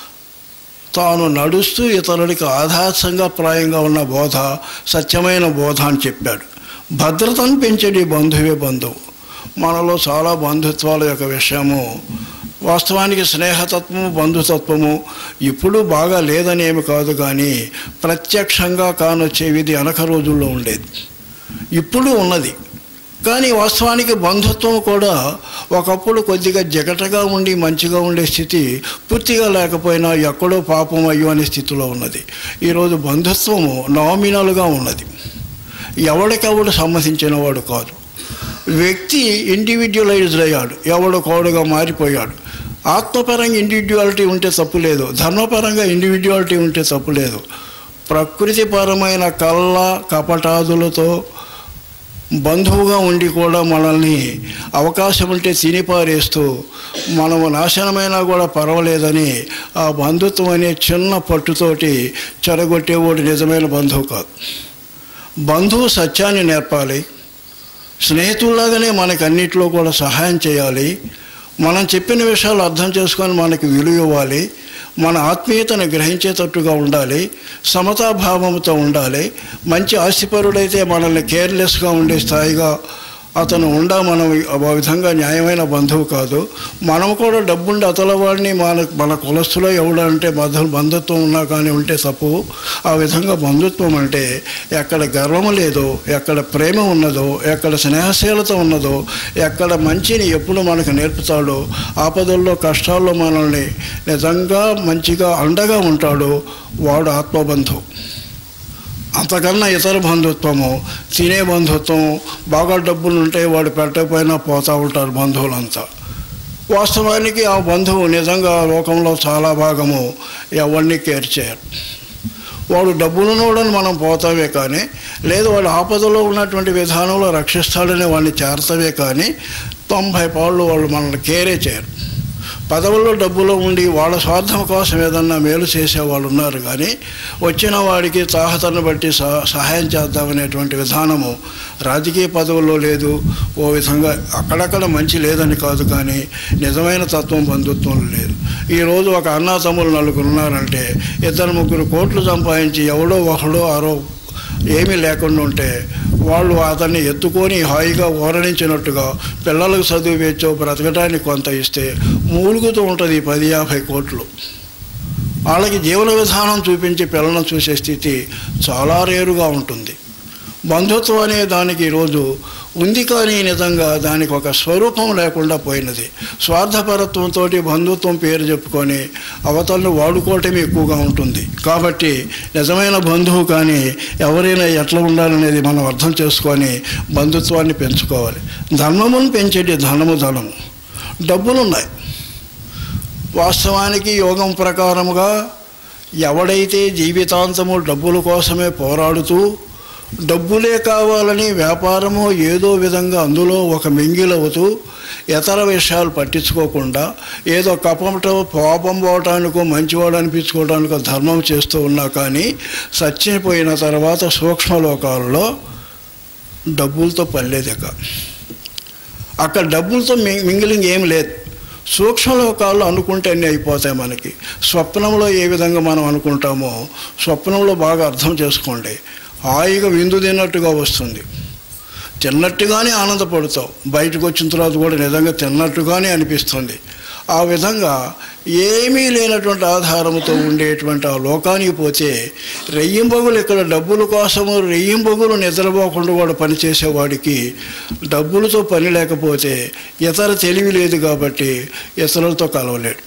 తాను నడుస్తూ ఇతరులకి ఆదర్శంగా ప్రాయంగా ఉన్న బోధ సత్యమైన బోధ అని చెప్పాడు భద్రతను పెంచేది బంధువే బంధువు మనలో చాలా బంధుత్వాల యొక్క విషయము వాస్తవానికి స్నేహతత్వము బంధుతత్వము ఇప్పుడు బాగా లేదని ఏమి కాదు కానీ ప్రత్యక్షంగా కానొచ్చేవిది అనక రోజుల్లో ఉండేది ఇప్పుడు ఉన్నది కానీ వాస్తవానికి బంధుత్వం కూడా ఒకప్పుడు కొద్దిగా జగటగా ఉండి మంచిగా ఉండే స్థితి పూర్తిగా లేకపోయినా ఎక్కడో పాపం అయ్యో అనే స్థితిలో ఉన్నది ఈరోజు బంధుత్వము నామినల్గా ఉన్నది ఎవడికెవడు సమ్మతించిన వాడు కాదు వ్యక్తి ఇండివిజువలైజ్డ్ అయ్యాడు ఎవడు కోడుగా మారిపోయాడు ఆత్మపరంగా ఇండివిజువాలిటీ ఉంటే తప్పు లేదు ధర్మపరంగా ఇండివిజువాలిటీ ఉంటే తప్పు లేదు ప్రకృతిపరమైన కళ్ళ కపటాదులతో బంధువుగా ఉండి కూడా మనల్ని అవకాశం ఉంటే తినిపారేస్తూ మనము నాశనమైనా కూడా పర్వాలేదని ఆ బంధుత్వం అనే చిన్న పట్టుతోటి చెడగొట్టేవాడు నిజమైన బంధువు కాదు బంధువు సత్యాన్ని నేర్పాలి స్నేహితుల్లాగానే మనకి అన్నిట్లో కూడా సహాయం చేయాలి మనం చెప్పిన విషయాలు అర్థం చేసుకొని మనకి విలువ ఇవ్వాలి మన ఆత్మీయతను గ్రహించేటట్టుగా ఉండాలి సమతాభావంతో ఉండాలి మంచి ఆస్తిపరుడైతే మనల్ని కేర్లెస్గా ఉండే స్థాయిగా అతను ఉండా మనం ఆ విధంగా న్యాయమైన బంధువు కాదు మనం కూడా డబ్బుండి అతల వాడిని మన మన కులస్తులో ఎవడంటే బంధు బంధుత్వం ఉన్నా కానీ ఉంటే తప్పు ఆ విధంగా బంధుత్వం అంటే ఎక్కడ గర్వం లేదో ఎక్కడ ప్రేమ ఉన్నదో ఎక్కడ స్నేహశీలత ఉన్నదో ఎక్కడ మంచిని ఎప్పుడు మనకు నేర్పుతాడో ఆపదల్లో కష్టాల్లో మనల్ని నిజంగా మంచిగా అండగా ఉంటాడో వాడు ఆత్మబంధువు అంతకన్నా ఇతర బంధుత్వము తినే బంధుత్వం బాగా డబ్బులు ఉంటే వాడు పెట్టకపోయినా పోతూ ఉంటారు బంధువులంతా వాస్తవానికి ఆ బంధువు నిజంగా లోకంలో చాలా భాగము ఎవరిని కేర్ చేయరు వాడు డబ్బులున్నోడని మనం పోతామే కానీ లేదు వాడు ఆపదలో ఉన్నటువంటి విధానంలో రక్షిస్తాడని వాడిని చేరతామే కానీ తొంభై పాళ్ళు వాళ్ళు మనల్ని కేరే చేయరు పదవుల్లో డబ్బులో ఉండి వాళ్ళ స్వార్థం కోసం ఏదన్నా మేలు చేసే వాళ్ళు ఉన్నారు కానీ వచ్చిన వాడికి తాహతను బట్టి సహ- సహాయం చేద్దామనేటువంటి విధానము రాజకీయ పదవుల్లో లేదు ఓ విధంగా అక్కడక్కడ మంచి లేదని కాదు కానీ నిజమైన తత్వం బంధుత్వంలో లేదు ఈరోజు ఒక అన్నా తమ్ముళ్ళు నలుగురు ఉన్నారంటే ఇద్దరు ముగ్గురు కోట్లు సంపాదించి ఎవడో ఒకడో ఆరో ఏమీ లేకుండా ఉంటే వాళ్ళు అతన్ని ఎత్తుకొని హాయిగా ఓరడించినట్టుగా పిల్లలకు చదువు వేచో బ్రతకడానికి కొంత ఇస్తే మూలుగుతూ ఉంటుంది ఈ పది యాభై కోట్లు వాళ్ళకి జీవన విధానం చూపించి పిల్లలను చూసే స్థితి చాలా రేరుగా ఉంటుంది బంధుత్వం అనే దానికి ఈరోజు ఉంది కానీ నిజంగా దానికి ఒక స్వరూపం లేకుండా పోయినది స్వార్థపరత్వంతో బంధుత్వం పేరు చెప్పుకొని అవతలను వాడుకోవటం ఎక్కువగా ఉంటుంది కాబట్టి నిజమైన బంధువు కానీ ఎవరైనా ఎట్లా ఉండాలనేది మనం అర్థం చేసుకొని బంధుత్వాన్ని పెంచుకోవాలి ధర్మమును పెంచేటి ధనము ధనము డబ్బులున్నాయి వాస్తవానికి యోగం ప్రకారముగా ఎవడైతే జీవితాంతము డబ్బుల కోసమే పోరాడుతూ డబ్బులే కావాలని వ్యాపారమో ఏదో విధంగా అందులో ఒక మింగిలవుతూ ఇతర విషయాలు పట్టించుకోకుండా ఏదో కపంతో పాపం పోవటానికో మంచివాడు అనిపించుకోవడానికో ధర్మం చేస్తూ ఉన్నా కానీ చచ్చిపోయిన తర్వాత సూక్ష్మలోకాల్లో డబ్బులతో పనిలేదు ఇక అక్కడ డబ్బులతో మి- మింగిలింగ్ ఏం లేదు సూక్ష్మలోకాల్లో అనుకుంటే అన్నీ అయిపోతాయి మనకి స్వప్నంలో ఏ విధంగా మనం అనుకుంటామో స్వప్నంలో బాగా అర్థం చేసుకోండి హాయిగా విందు తిన్నట్టుగా వస్తుంది తిన్నట్టుగానే ఆనందపడతావు బయటకు వచ్చిన తర్వాత కూడా నిజంగా తిన్నట్టుగానే అనిపిస్తుంది ఆ విధంగా ఏమీ లేనటువంటి ఆధారంతో ఉండేటువంటి ఆ లోకానికి పోతే రెయ్యింబగులు ఇక్కడ డబ్బుల కోసము రెయ్యింబగులు నిద్రపోకుండా కూడా పనిచేసేవాడికి డబ్బులతో పని లేకపోతే ఇతర తెలివి లేదు కాబట్టి ఇతరులతో కలవలేడు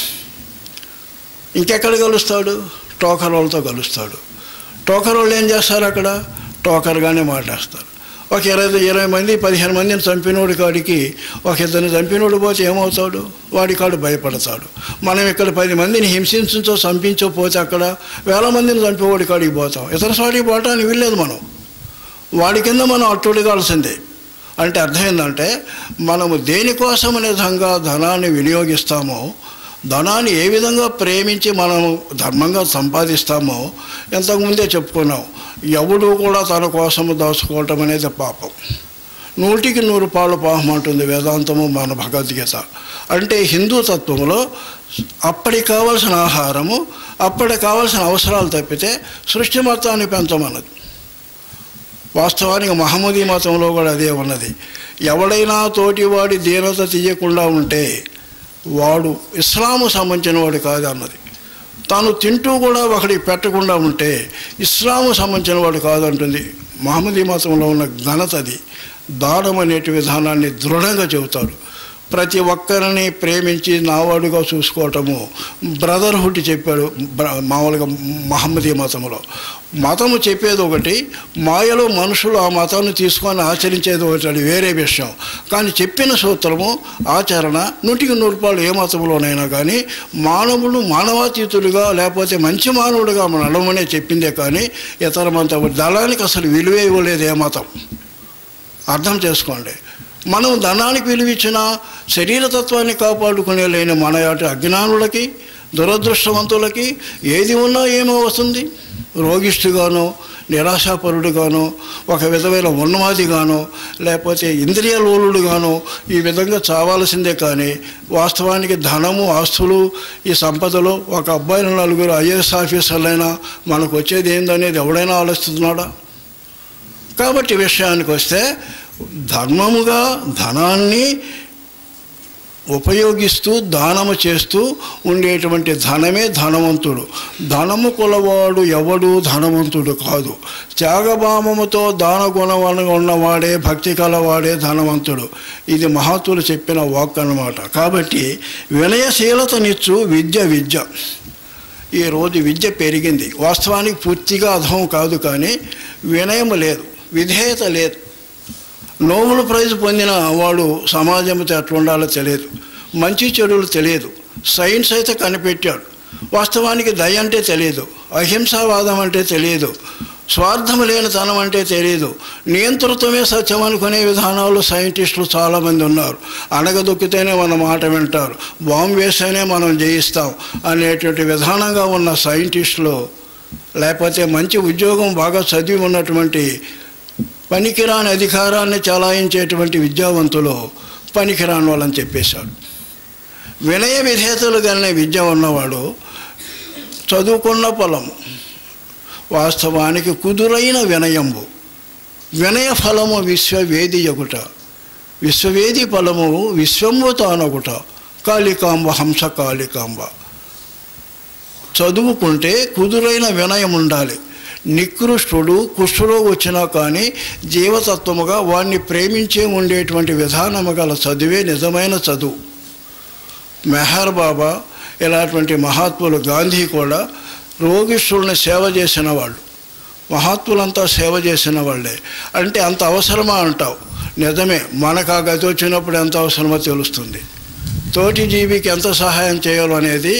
ఇంకెక్కడ కలుస్తాడు టోకర్ వాళ్ళతో కలుస్తాడు టోకర్ వాళ్ళు ఏం చేస్తారు అక్కడ టోకర్గానే మాట్లాడతారు ఒక ఇరవై ఇరవై మంది పదిహేను మందిని చంపినోడి కాడికి ఒక ఇద్దరిని చంపినోడు పోతే ఏమవుతాడు వాడి కాడు భయపడతాడు మనం ఇక్కడ పది మందిని హింసించో చంపించో పోతే అక్కడ వేల మందిని చంపేవాడి కాడికి పోతాం ఇతర చోటికి పోవటానికి వీల్లేదు మనం వాడి కింద మనం అట్టుడిగాల్సిందే అంటే అర్థం ఏంటంటే మనము దేనికోసం విధంగా ధనాన్ని వినియోగిస్తామో ధనాన్ని ఏ విధంగా ప్రేమించి మనము ధర్మంగా సంపాదిస్తామో ఇంతకుముందే చెప్పుకున్నాం ఎవడు కూడా తన కోసము దాచుకోవటం అనేది పాపం నూటికి నూరు పాలు పాపం అంటుంది వేదాంతము మన భగవద్గీత అంటే హిందూ తత్వంలో అప్పటికి కావాల్సిన ఆహారము అప్పటికి కావాల్సిన అవసరాలు తప్పితే సృష్టి మొత్తాన్ని పెంచమన్నది వాస్తవానికి మహమ్మదీ మతంలో కూడా అదే ఉన్నది ఎవడైనా తోటివాడి దీనత తీయకుండా ఉంటే వాడు ఇస్లాము సంబంధించిన వాడు కాదు అన్నది తాను తింటూ కూడా ఒకడికి పెట్టకుండా ఉంటే ఇస్లాము సంబంధించిన వాడు కాదంటుంది మహమ్మదీ మతంలో ఉన్న ఘనత అది దానం అనేటి విధానాన్ని దృఢంగా చెబుతాడు ప్రతి ఒక్కరిని ప్రేమించి నావాడుగా చూసుకోవటము బ్రదర్హుడ్ చెప్పాడు బ్ర- మామూలుగా మహమ్మదీ మతంలో మతము చెప్పేది ఒకటి మాయలో మనుషులు ఆ మతాన్ని తీసుకొని ఆచరించేది ఒకటి అది వేరే విషయం కానీ చెప్పిన సూత్రము ఆచరణ నూటికి నూరు రూపాయలు ఏ మతంలోనైనా కానీ మానవుడు మానవాతీతుడిగా లేకపోతే మంచి మానవుడిగా మన నడవమనే చెప్పిందే కానీ ఇతర మతం దళానికి అసలు విలువే ఇవ్వలేదు ఏ మతం అర్థం చేసుకోండి మనం ధనానికి విలువిచ్చిన శరీరతత్వాన్ని కాపాడుకునే లేని మన యొక్క అజ్ఞానులకి దురదృష్టవంతులకి ఏది ఉన్నా ఏమో వస్తుంది రోగిష్ఠుగానో నిరాశాపరుడుగానో ఒక విధమైన ఉన్నమాదిగానో లేకపోతే ఇంద్రియ లోలుడుగానో ఈ విధంగా చావాల్సిందే కానీ వాస్తవానికి ధనము ఆస్తులు ఈ సంపదలో ఒక అబ్బాయిల నలుగురు ఐఏఎస్ ఆఫీసర్లైనా మనకు వచ్చేది ఏందనేది ఎవడైనా ఆలోచిస్తున్నాడా కాబట్టి విషయానికి వస్తే ధర్మముగా ధనాన్ని ఉపయోగిస్తూ దానము చేస్తూ ఉండేటువంటి ధనమే ధనవంతుడు ధనము కొలవాడు ఎవడు ధనవంతుడు కాదు త్యాగభామముతో దాన గుణవన ఉన్నవాడే భక్తి కలవాడే ధనవంతుడు ఇది మహాత్ములు చెప్పిన వాక్ అన్నమాట కాబట్టి వినయశీలతనిచ్చు విద్య విద్య ఈరోజు విద్య పెరిగింది వాస్తవానికి పూర్తిగా అధం కాదు కానీ వినయం లేదు విధేయత లేదు నోబెల్ ప్రైజ్ పొందిన వాడు సమాజంతో ఎట్లా ఉండాలో తెలియదు మంచి చెడులు తెలియదు సైన్స్ అయితే కనిపెట్టాడు వాస్తవానికి దయ అంటే తెలియదు అహింసావాదం అంటే తెలియదు స్వార్థం లేని తనం అంటే తెలియదు నియంతృత్వమే సత్యం అనుకునే విధానాలు సైంటిస్టులు చాలామంది ఉన్నారు అణగదొక్కితేనే మన మాట వింటారు బాంబు వేస్తేనే మనం జయిస్తాం అనేటువంటి విధానంగా ఉన్న సైంటిస్టులు లేకపోతే మంచి ఉద్యోగం బాగా చదివి ఉన్నటువంటి పనికిరాని అధికారాన్ని చలాయించేటువంటి విద్యావంతులు పనికిరాని వాళ్ళని చెప్పేశాడు వినయ విధేతలు కలిగిన విద్య ఉన్నవాడు చదువుకున్న పొలం వాస్తవానికి కుదురైన వినయంబు వినయ ఫలము విశ్వవేది ఒకట విశ్వవేది ఫలము విశ్వంబు తానొకట కాళికాంబ హంస కాళికాంబ చదువుకుంటే కుదురైన వినయం ఉండాలి నికృష్టుడు కుష్ఠుడు వచ్చినా కానీ జీవతత్వముగా వాణ్ణి ప్రేమించే ఉండేటువంటి విధానము గల చదువే నిజమైన చదువు మెహర్ బాబా ఇలాంటి మహాత్ములు గాంధీ కూడా రోగిష్ఠుల్ని సేవ చేసిన వాళ్ళు మహాత్ములంతా సేవ చేసిన వాళ్ళే అంటే అంత అవసరమా అంటావు నిజమే మనకు ఆ గతి వచ్చినప్పుడు ఎంత అవసరమో తెలుస్తుంది తోటి జీవికి ఎంత సహాయం చేయాలో అనేది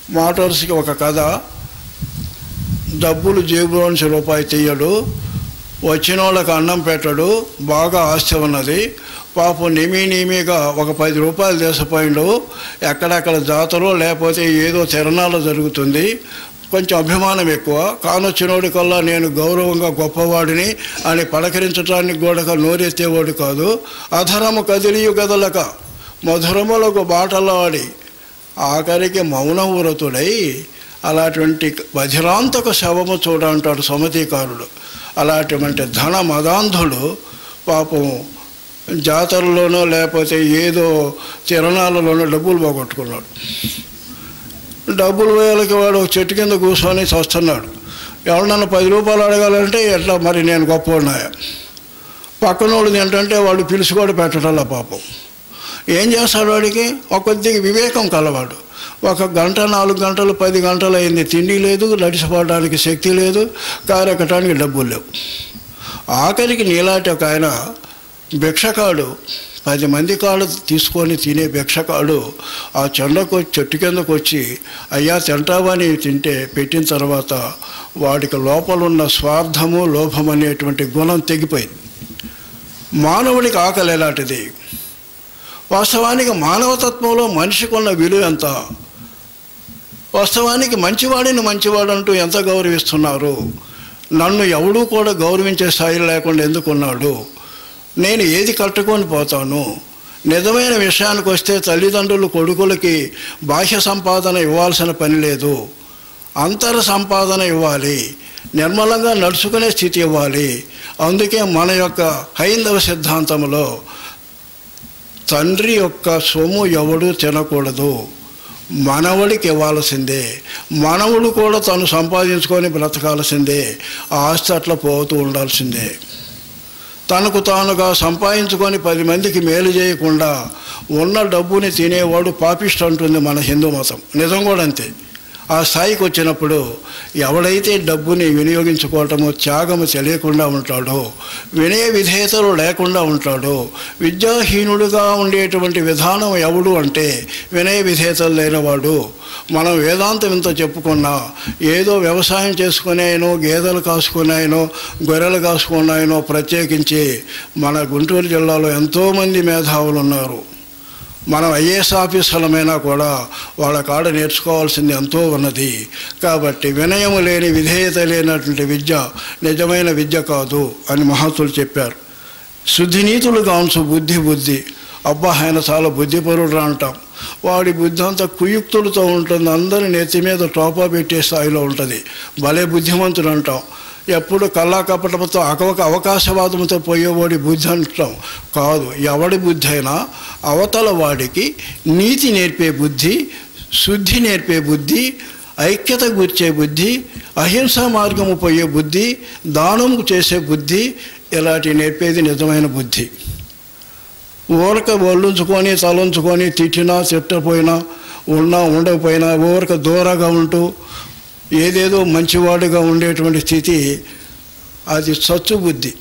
మోటార్స్కి ఒక కథ డబ్బులు జేబులోంచి రూపాయి తీయడు వచ్చిన వాళ్ళకి అన్నం పెట్టడు బాగా ఆస్తి ఉన్నది పాపం నిమి నిమిగా ఒక పది రూపాయలు దేశపోయిండు ఎక్కడెక్కడ జాతరో లేకపోతే ఏదో తిరణాలు జరుగుతుంది కొంచెం అభిమానం ఎక్కువ కానొచ్చినోడి కల్లా నేను గౌరవంగా గొప్పవాడిని అని పలకరించడానికి కూడా నోరెత్తేవాడు కాదు అధరము కదిలియు గదలక మధురములకు బాటలాడి ఆఖరికి మౌనవ్రతుడై అలాంటి వజ్రాంతక శవము చూడ అంటాడు సమతీకారుడు అలాంటి ధన మదాంధుడు పాపం జాతరలోనో లేకపోతే ఏదో తిరణాలలోనో డబ్బులు పోగొట్టుకున్నాడు డబ్బులు వేలకి వాడు ఒక చెట్టు కింద కూర్చొని చస్తున్నాడు ఎవరినన్నా పది రూపాయలు అడగాలంటే ఎట్లా మరి నేను గొప్ప ఉన్నాయా పక్కన వాళ్ళు ఏంటంటే వాడు పిలిచి కూడా పెట్టడంలా పాపం ఏం చేస్తాడు వాడికి ఒక కొద్దిగా వివేకం కలవాడు ఒక గంట నాలుగు గంటలు పది గంటలు అయింది తిండి లేదు నడిచిపోవడానికి శక్తి లేదు కారు ఎక్కడానికి డబ్బులు లేవు ఆఖరికి నీలాంటి ఒక ఆయన భిక్షకాడు పది మంది కాళ్ళు తీసుకొని తినే భిక్షకాడు ఆ చెండకు చెట్టు కిందకు వచ్చి అయ్యా తింటావని తింటే పెట్టిన తర్వాత వాడికి లోపల ఉన్న స్వార్థము లోభం అనేటువంటి గుణం తెగిపోయింది మానవుడికి ఆకలి ఎలాంటిది వాస్తవానికి మానవతత్వంలో మనిషికి ఉన్న విలువ ఎంత వాస్తవానికి మంచివాడిని మంచివాడు అంటూ ఎంత గౌరవిస్తున్నారు నన్ను ఎవడూ కూడా గౌరవించే స్థాయి లేకుండా ఎందుకున్నాడు నేను ఏది కట్టుకొని పోతాను నిజమైన విషయానికి వస్తే తల్లిదండ్రులు కొడుకులకి బాహ్య సంపాదన ఇవ్వాల్సిన పని లేదు అంతర సంపాదన ఇవ్వాలి నిర్మలంగా నడుచుకునే స్థితి ఇవ్వాలి అందుకే మన యొక్క హైందవ సిద్ధాంతంలో తండ్రి యొక్క సొమ్ము ఎవడు తినకూడదు మనవడికి ఇవ్వాల్సిందే మనవుడు కూడా తను సంపాదించుకొని బ్రతకాల్సిందే ఆ ఆస్తి అట్లా పోతూ ఉండాల్సిందే తనకు తానుగా సంపాదించుకొని పది మందికి మేలు చేయకుండా ఉన్న డబ్బుని తినేవాడు పాపిస్ట్ అంటుంది మన హిందూ మతం నిజం కూడా అంతే ఆ స్థాయికి వచ్చినప్పుడు ఎవడైతే డబ్బుని వినియోగించుకోవటమో త్యాగము తెలియకుండా ఉంటాడో వినయ విధేయతలు లేకుండా ఉంటాడో విద్యాహీనుడుగా ఉండేటువంటి విధానం ఎవడు అంటే వినయ విధేయతలు లేనివాడు మనం వేదాంతం ఇంత చెప్పుకున్నా ఏదో వ్యవసాయం చేసుకునేనో గేదెలు కాసుకున్నాయనో గొర్రెలు కాసుకున్నాయనో ప్రత్యేకించి మన గుంటూరు జిల్లాలో ఎంతోమంది మేధావులు ఉన్నారు మనం ఐఏఎస్ ఆఫీసర్లమైనా కూడా వాళ్ళ కాడ నేర్చుకోవాల్సింది ఎంతో ఉన్నది కాబట్టి వినయం లేని విధేయత లేనటువంటి విద్య నిజమైన విద్య కాదు అని మహత్తులు చెప్పారు శుద్ధి నీతులు కాంచు బుద్ధి బుద్ధి అబ్బా ఆయన చాలా బుద్ధిపరుడు అంటాం వాడి బుద్ధి అంతా కుయుక్తులతో ఉంటుంది అందరి నెత్తి మీద టోపా పెట్టే స్థాయిలో ఉంటుంది భలే బుద్ధిమంతుడు అంటాం ఎప్పుడు కల్లా కపటంతో అకవక అవకాశవాదంతో పోయేవాడి బుద్ధి అంటాం కాదు ఎవడి బుద్ధి అయినా అవతల వాడికి నీతి నేర్పే బుద్ధి శుద్ధి నేర్పే బుద్ధి ఐక్యత కూర్చే బుద్ధి అహింసా మార్గము పోయే బుద్ధి దానం చేసే బుద్ధి ఇలాంటి నేర్పేది నిజమైన బుద్ధి ఊరక ఒళ్ళుంచుకొని తలంచుకొని తిట్టినా తిట్టపోయినా ఉన్నా ఉండకపోయినా ఊరక దూరంగా ఉంటూ ఏదేదో మంచివాడుగా ఉండేటువంటి స్థితి అది సచ్చు బుద్ధి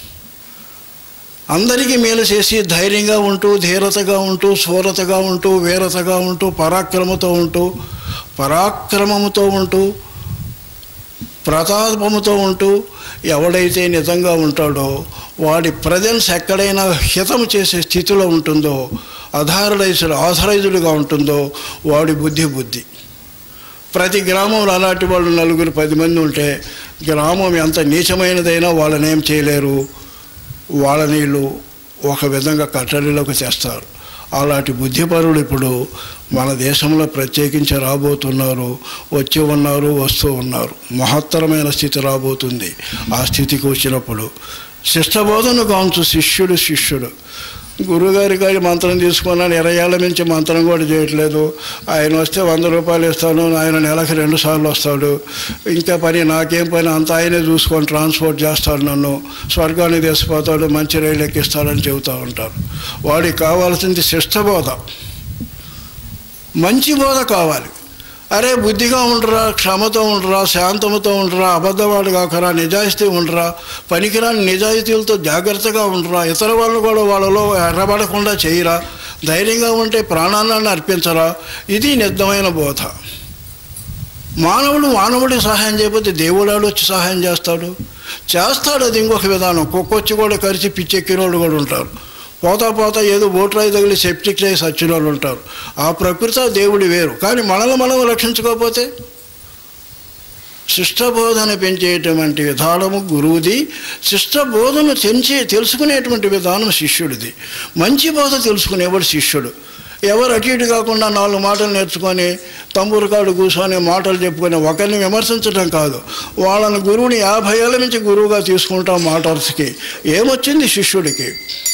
అందరికీ మేలు చేసి ధైర్యంగా ఉంటూ ధీరతగా ఉంటూ శూరతగా ఉంటూ వీరతగా ఉంటూ పరాక్రమతో ఉంటూ పరాక్రమముతో ఉంటూ ప్రతాపముతో ఉంటూ ఎవడైతే నిజంగా ఉంటాడో వాడి ప్రజెన్స్ ఎక్కడైనా హితం చేసే స్థితిలో ఉంటుందో అధారైజ్డ్ ఆథరైజ్డ్గా ఉంటుందో వాడి బుద్ధి బుద్ధి ప్రతి గ్రామంలో అలాంటి వాళ్ళు నలుగురు పది మంది ఉంటే గ్రామం ఎంత నీచమైనదైనా వాళ్ళని ఏం చేయలేరు వాళ్ళ నీళ్ళు ఒక విధంగా కట్టడిలోకి తెస్తారు అలాంటి బుద్ధిపరులు ఇప్పుడు మన దేశంలో ప్రత్యేకించి రాబోతున్నారు వచ్చి ఉన్నారు వస్తూ ఉన్నారు మహత్తరమైన స్థితి రాబోతుంది ఆ స్థితికి వచ్చినప్పుడు శిష్టబోధన కాంచు శిష్యుడు శిష్యుడు గురుగారి గారి మంత్రం తీసుకున్నాను ఇరవై ఏళ్ళ నుంచి మంత్రం కూడా చేయట్లేదు ఆయన వస్తే వంద రూపాయలు ఇస్తాను ఆయన నెలకు రెండు సార్లు వస్తాడు ఇంకా పని నాకేం పని అంత ఆయనే చూసుకొని ట్రాన్స్పోర్ట్ చేస్తాడు నన్ను స్వర్గానికి తీసుకుపోతాడు మంచి రైలు ఎక్కిస్తాడని చెబుతూ ఉంటారు వాడికి కావాల్సింది శిష్టబోధ మంచి బోధ కావాలి అరే బుద్ధిగా ఉండరా క్షమతో ఉండరా శాంతముతో ఉండరా అబద్ధవాడు కాకరా నిజాయితీ ఉండరా పనికిరాని నిజాయితీలతో జాగ్రత్తగా ఉండరా ఇతర వాళ్ళు కూడా వాళ్ళలో ఎర్రబడకుండా చేయరా ధైర్యంగా ఉంటే ప్రాణాలను అర్పించరా ఇది నిజమైన బోధ మానవుడు మానవుడికి సహాయం చేయకపోతే దేవుడాడు వచ్చి సహాయం చేస్తాడు చేస్తాడు అది ఇంకొక విధానం కుక్కొచ్చి కూడా కరిచి పిచ్చెక్కిన వాళ్ళు కూడా ఉంటారు పోతా పోతా ఏదో బోట్రాయి తగిలి సెప్టిక్ చేసి వచ్చిన వాళ్ళు ఉంటారు ఆ ప్రకృతి ఆ దేవుడి వేరు కానీ మనల్ని మనం రక్షించుకోకపోతే శిష్టబోధన పెంచేటువంటి విధానము గురువుది శిష్టబోధన తెంచి తెలుసుకునేటువంటి విధానం శిష్యుడిది మంచి బోధ తెలుసుకునేవాడు శిష్యుడు ఎవరు అటు ఇటు కాకుండా నాలుగు మాటలు నేర్చుకొని తంబూరు కాడు కూర్చొని మాటలు చెప్పుకొని ఒకరిని విమర్శించడం కాదు వాళ్ళని గురువుని యాభై ఏళ్ళ నుంచి గురువుగా తీసుకుంటాం మాటర్స్కి ఏమొచ్చింది శిష్యుడికి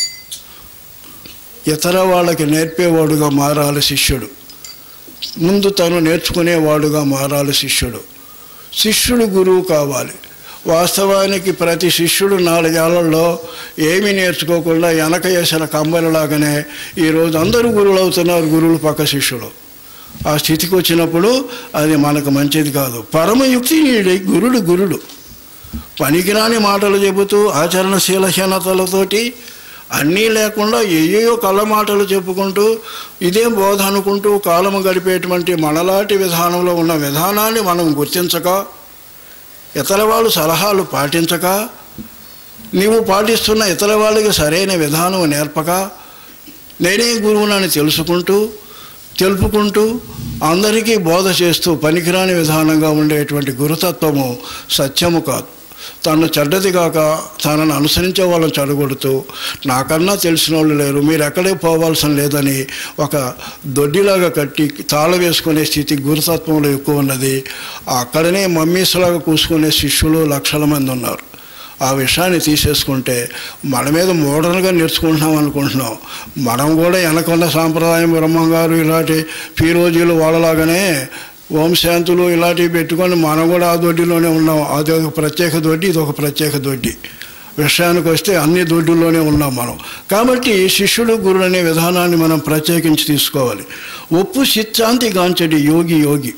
ఇతర వాళ్ళకి నేర్పేవాడుగా మారాలి శిష్యుడు ముందు తను నేర్చుకునేవాడుగా మారాలి శిష్యుడు శిష్యుడు గురువు కావాలి వాస్తవానికి ప్రతి శిష్యుడు నాలుగేళ్లలో ఏమీ నేర్చుకోకుండా వెనక వేసిన కంబలిలాగానే ఈరోజు అందరూ గురువులు అవుతున్నారు గురువులు పక్క శిష్యులు ఆ స్థితికి వచ్చినప్పుడు అది మనకు మంచిది కాదు పరమయుక్తి గురుడు గురుడు పనికిరాని మాటలు చెబుతూ ఆచరణశీలహీనతలతోటి అన్నీ లేకుండా ఏయో కళ్ళ మాటలు చెప్పుకుంటూ ఇదే బోధ అనుకుంటూ కాలము గడిపేటువంటి మనలాంటి విధానంలో ఉన్న విధానాన్ని మనం గుర్తించక ఇతర వాళ్ళు సలహాలు పాటించక నీవు పాటిస్తున్న ఇతర వాళ్ళకి సరైన విధానం నేర్పక నేనే గురువునని తెలుసుకుంటూ తెలుపుకుంటూ అందరికీ బోధ చేస్తూ పనికిరాని విధానంగా ఉండేటువంటి గురుతత్వము సత్యము కాదు తను చెడ్డది కాక తనను అనుసరించే వాళ్ళని చెడగొడుతూ నాకన్నా తెలిసిన వాళ్ళు లేరు మీరు ఎక్కడే పోవాల్సిన లేదని ఒక దొడ్డిలాగా కట్టి తాళ వేసుకునే స్థితి గురుతత్వంలో ఎక్కువ ఉన్నది అక్కడనే మమ్మీస్లాగా కూసుకునే శిష్యులు లక్షల మంది ఉన్నారు ఆ విషయాన్ని తీసేసుకుంటే మన మీద మోడర్న్గా నేర్చుకుంటున్నాం అనుకుంటున్నాం మనం కూడా వెనకున్న సాంప్రదాయం బ్రహ్మంగారు ఇలాంటి ఫీరోజీలు వాళ్ళలాగానే ఓం శాంతులు ఇలాంటివి పెట్టుకొని మనం కూడా ఆ దొడ్డిలోనే ఉన్నాం అది ఒక ప్రత్యేక దొడ్డి ఇది ఒక ప్రత్యేక దొడ్డి విషయానికి వస్తే అన్ని దొడ్డుల్లోనే ఉన్నాం మనం కాబట్టి శిష్యుడు గురుడు అనే విధానాన్ని మనం ప్రత్యేకించి తీసుకోవాలి ఒప్పు చిత్శాంతి గాంచడి యోగి యోగి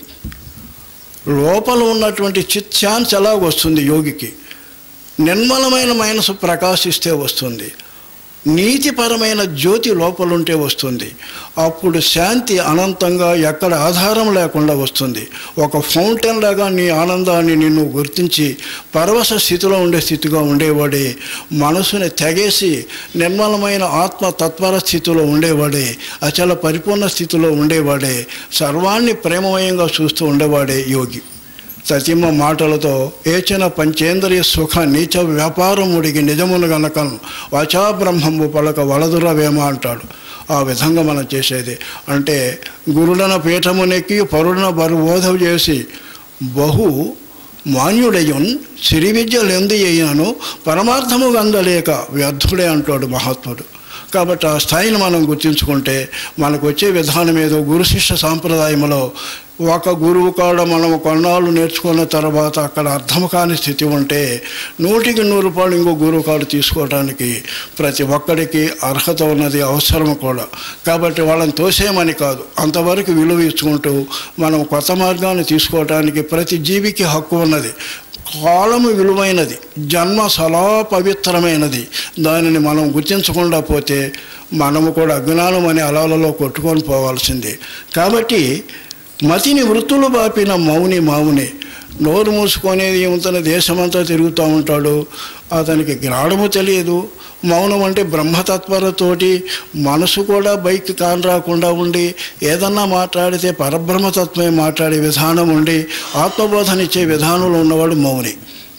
లోపల ఉన్నటువంటి చిత్శాంతి ఎలా వస్తుంది యోగికి నిర్మలమైన మనసు ప్రకాశిస్తే వస్తుంది నీతిపరమైన జ్యోతి లోపలుంటే వస్తుంది అప్పుడు శాంతి అనంతంగా ఎక్కడ ఆధారం లేకుండా వస్తుంది ఒక ఫౌంటైన్ లాగా నీ ఆనందాన్ని నిన్ను గుర్తించి పరవశ స్థితిలో ఉండే స్థితిగా ఉండేవాడే మనసుని తెగేసి నిర్మలమైన ఆత్మ తత్పర స్థితిలో ఉండేవాడే అచల పరిపూర్ణ స్థితిలో ఉండేవాడే సర్వాన్ని ప్రేమమయంగా చూస్తూ ఉండేవాడే యోగి సతిమ మాటలతో ఏచిన పంచేంద్రియ సుఖ నీచ వ్యాపారముడికి నిజమును గనకను వాచా బ్రహ్మము పలక వలదురవేమ అంటాడు ఆ విధంగా మనం చేసేది అంటే గురుడన పీఠమునెక్కి పరుడన బరుబోధ చేసి బహు మాన్యుడయున్ సిరి విద్యలెందు అయినను పరమార్థము గందలేక వ్యర్థుడే అంటాడు మహాత్ముడు కాబట్టి ఆ స్థాయిని మనం గుర్తించుకుంటే మనకు వచ్చే విధానం ఏదో గురు శిష్య సాంప్రదాయంలో ఒక గురువు కాడ మనం కొన్నాళ్ళు నేర్చుకున్న తర్వాత అక్కడ అర్థం కాని స్థితి ఉంటే నూటికి నూరు రూపాయలు ఇంకో గురువు కాడు తీసుకోవడానికి ప్రతి ఒక్కడికి అర్హత ఉన్నది అవసరం కూడా కాబట్టి వాళ్ళని తోసేయమని కాదు అంతవరకు విలువ ఇచ్చుకుంటూ మనం కొత్త మార్గాన్ని తీసుకోవడానికి ప్రతి జీవికి హక్కు ఉన్నది కాలము విలువైనది జన్మ సలా పవిత్రమైనది దానిని మనం గుర్తించకుండా పోతే మనము కూడా అజ్ఞానం అనే అలలలో కొట్టుకొని పోవాల్సిందే కాబట్టి మతిని వృత్తులు బాపిన మౌని మౌని నోరు మూసుకొనేది ఏముంతన దేశమంతా తిరుగుతూ ఉంటాడు అతనికి జ్ఞానము తెలియదు మౌనం అంటే బ్రహ్మతత్వరతోటి మనసు కూడా బైక్ కాని రాకుండా ఉండి ఏదన్నా మాట్లాడితే పరబ్రహ్మతత్వమే మాట్లాడే విధానం ఉండి ఆత్మబోధనిచ్చే విధానంలో ఉన్నవాడు మౌని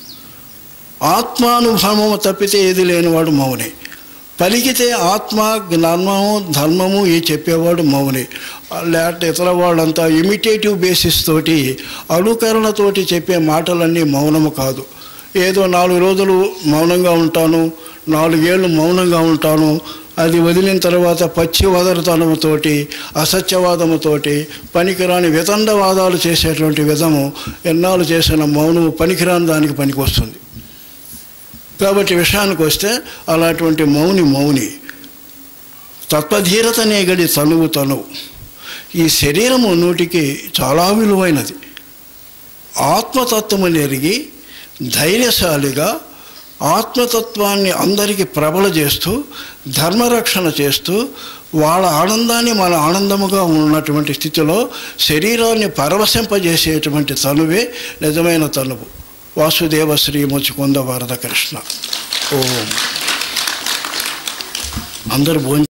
ఆత్మానుభవము తప్పితే ఏది లేనివాడు మౌని పలికితే ఆత్మ జ్ఞానము ధర్మము ఈ చెప్పేవాడు మౌని లేకపోతే ఇతర వాళ్ళంతా ఇమిటేటివ్ బేసిస్ తోటి అనుకరణతోటి చెప్పే మాటలన్నీ మౌనము కాదు ఏదో నాలుగు రోజులు మౌనంగా ఉంటాను నాలుగేళ్ళు మౌనంగా ఉంటాను అది వదిలిన తర్వాత పచ్చి వదరతనముతోటి అసత్యవాదముతోటి పనికిరాని వితండవాదాలు చేసేటువంటి విధము ఎన్నాళ్ళు చేసిన మౌనము పనికిరాని దానికి పనికి వస్తుంది కాబట్టి విషయానికి వస్తే అలాంటి మౌని మౌని తత్వధీరత నేగడి తనువు తనువు ఈ శరీరము నూటికి చాలా విలువైనది ఆత్మతత్వము నెరిగి ధైర్యశాలిగా ఆత్మతత్వాన్ని అందరికీ ప్రబల చేస్తూ ధర్మరక్షణ చేస్తూ వాళ్ళ ఆనందాన్ని మన ఆనందముగా ఉన్నటువంటి స్థితిలో శరీరాన్ని పరవశింపజేసేటువంటి తనువే నిజమైన తనువు వాసుదేవ శ్రీ ముచుకుంద వరద కృష్ణ ఓం అందరు భోజనం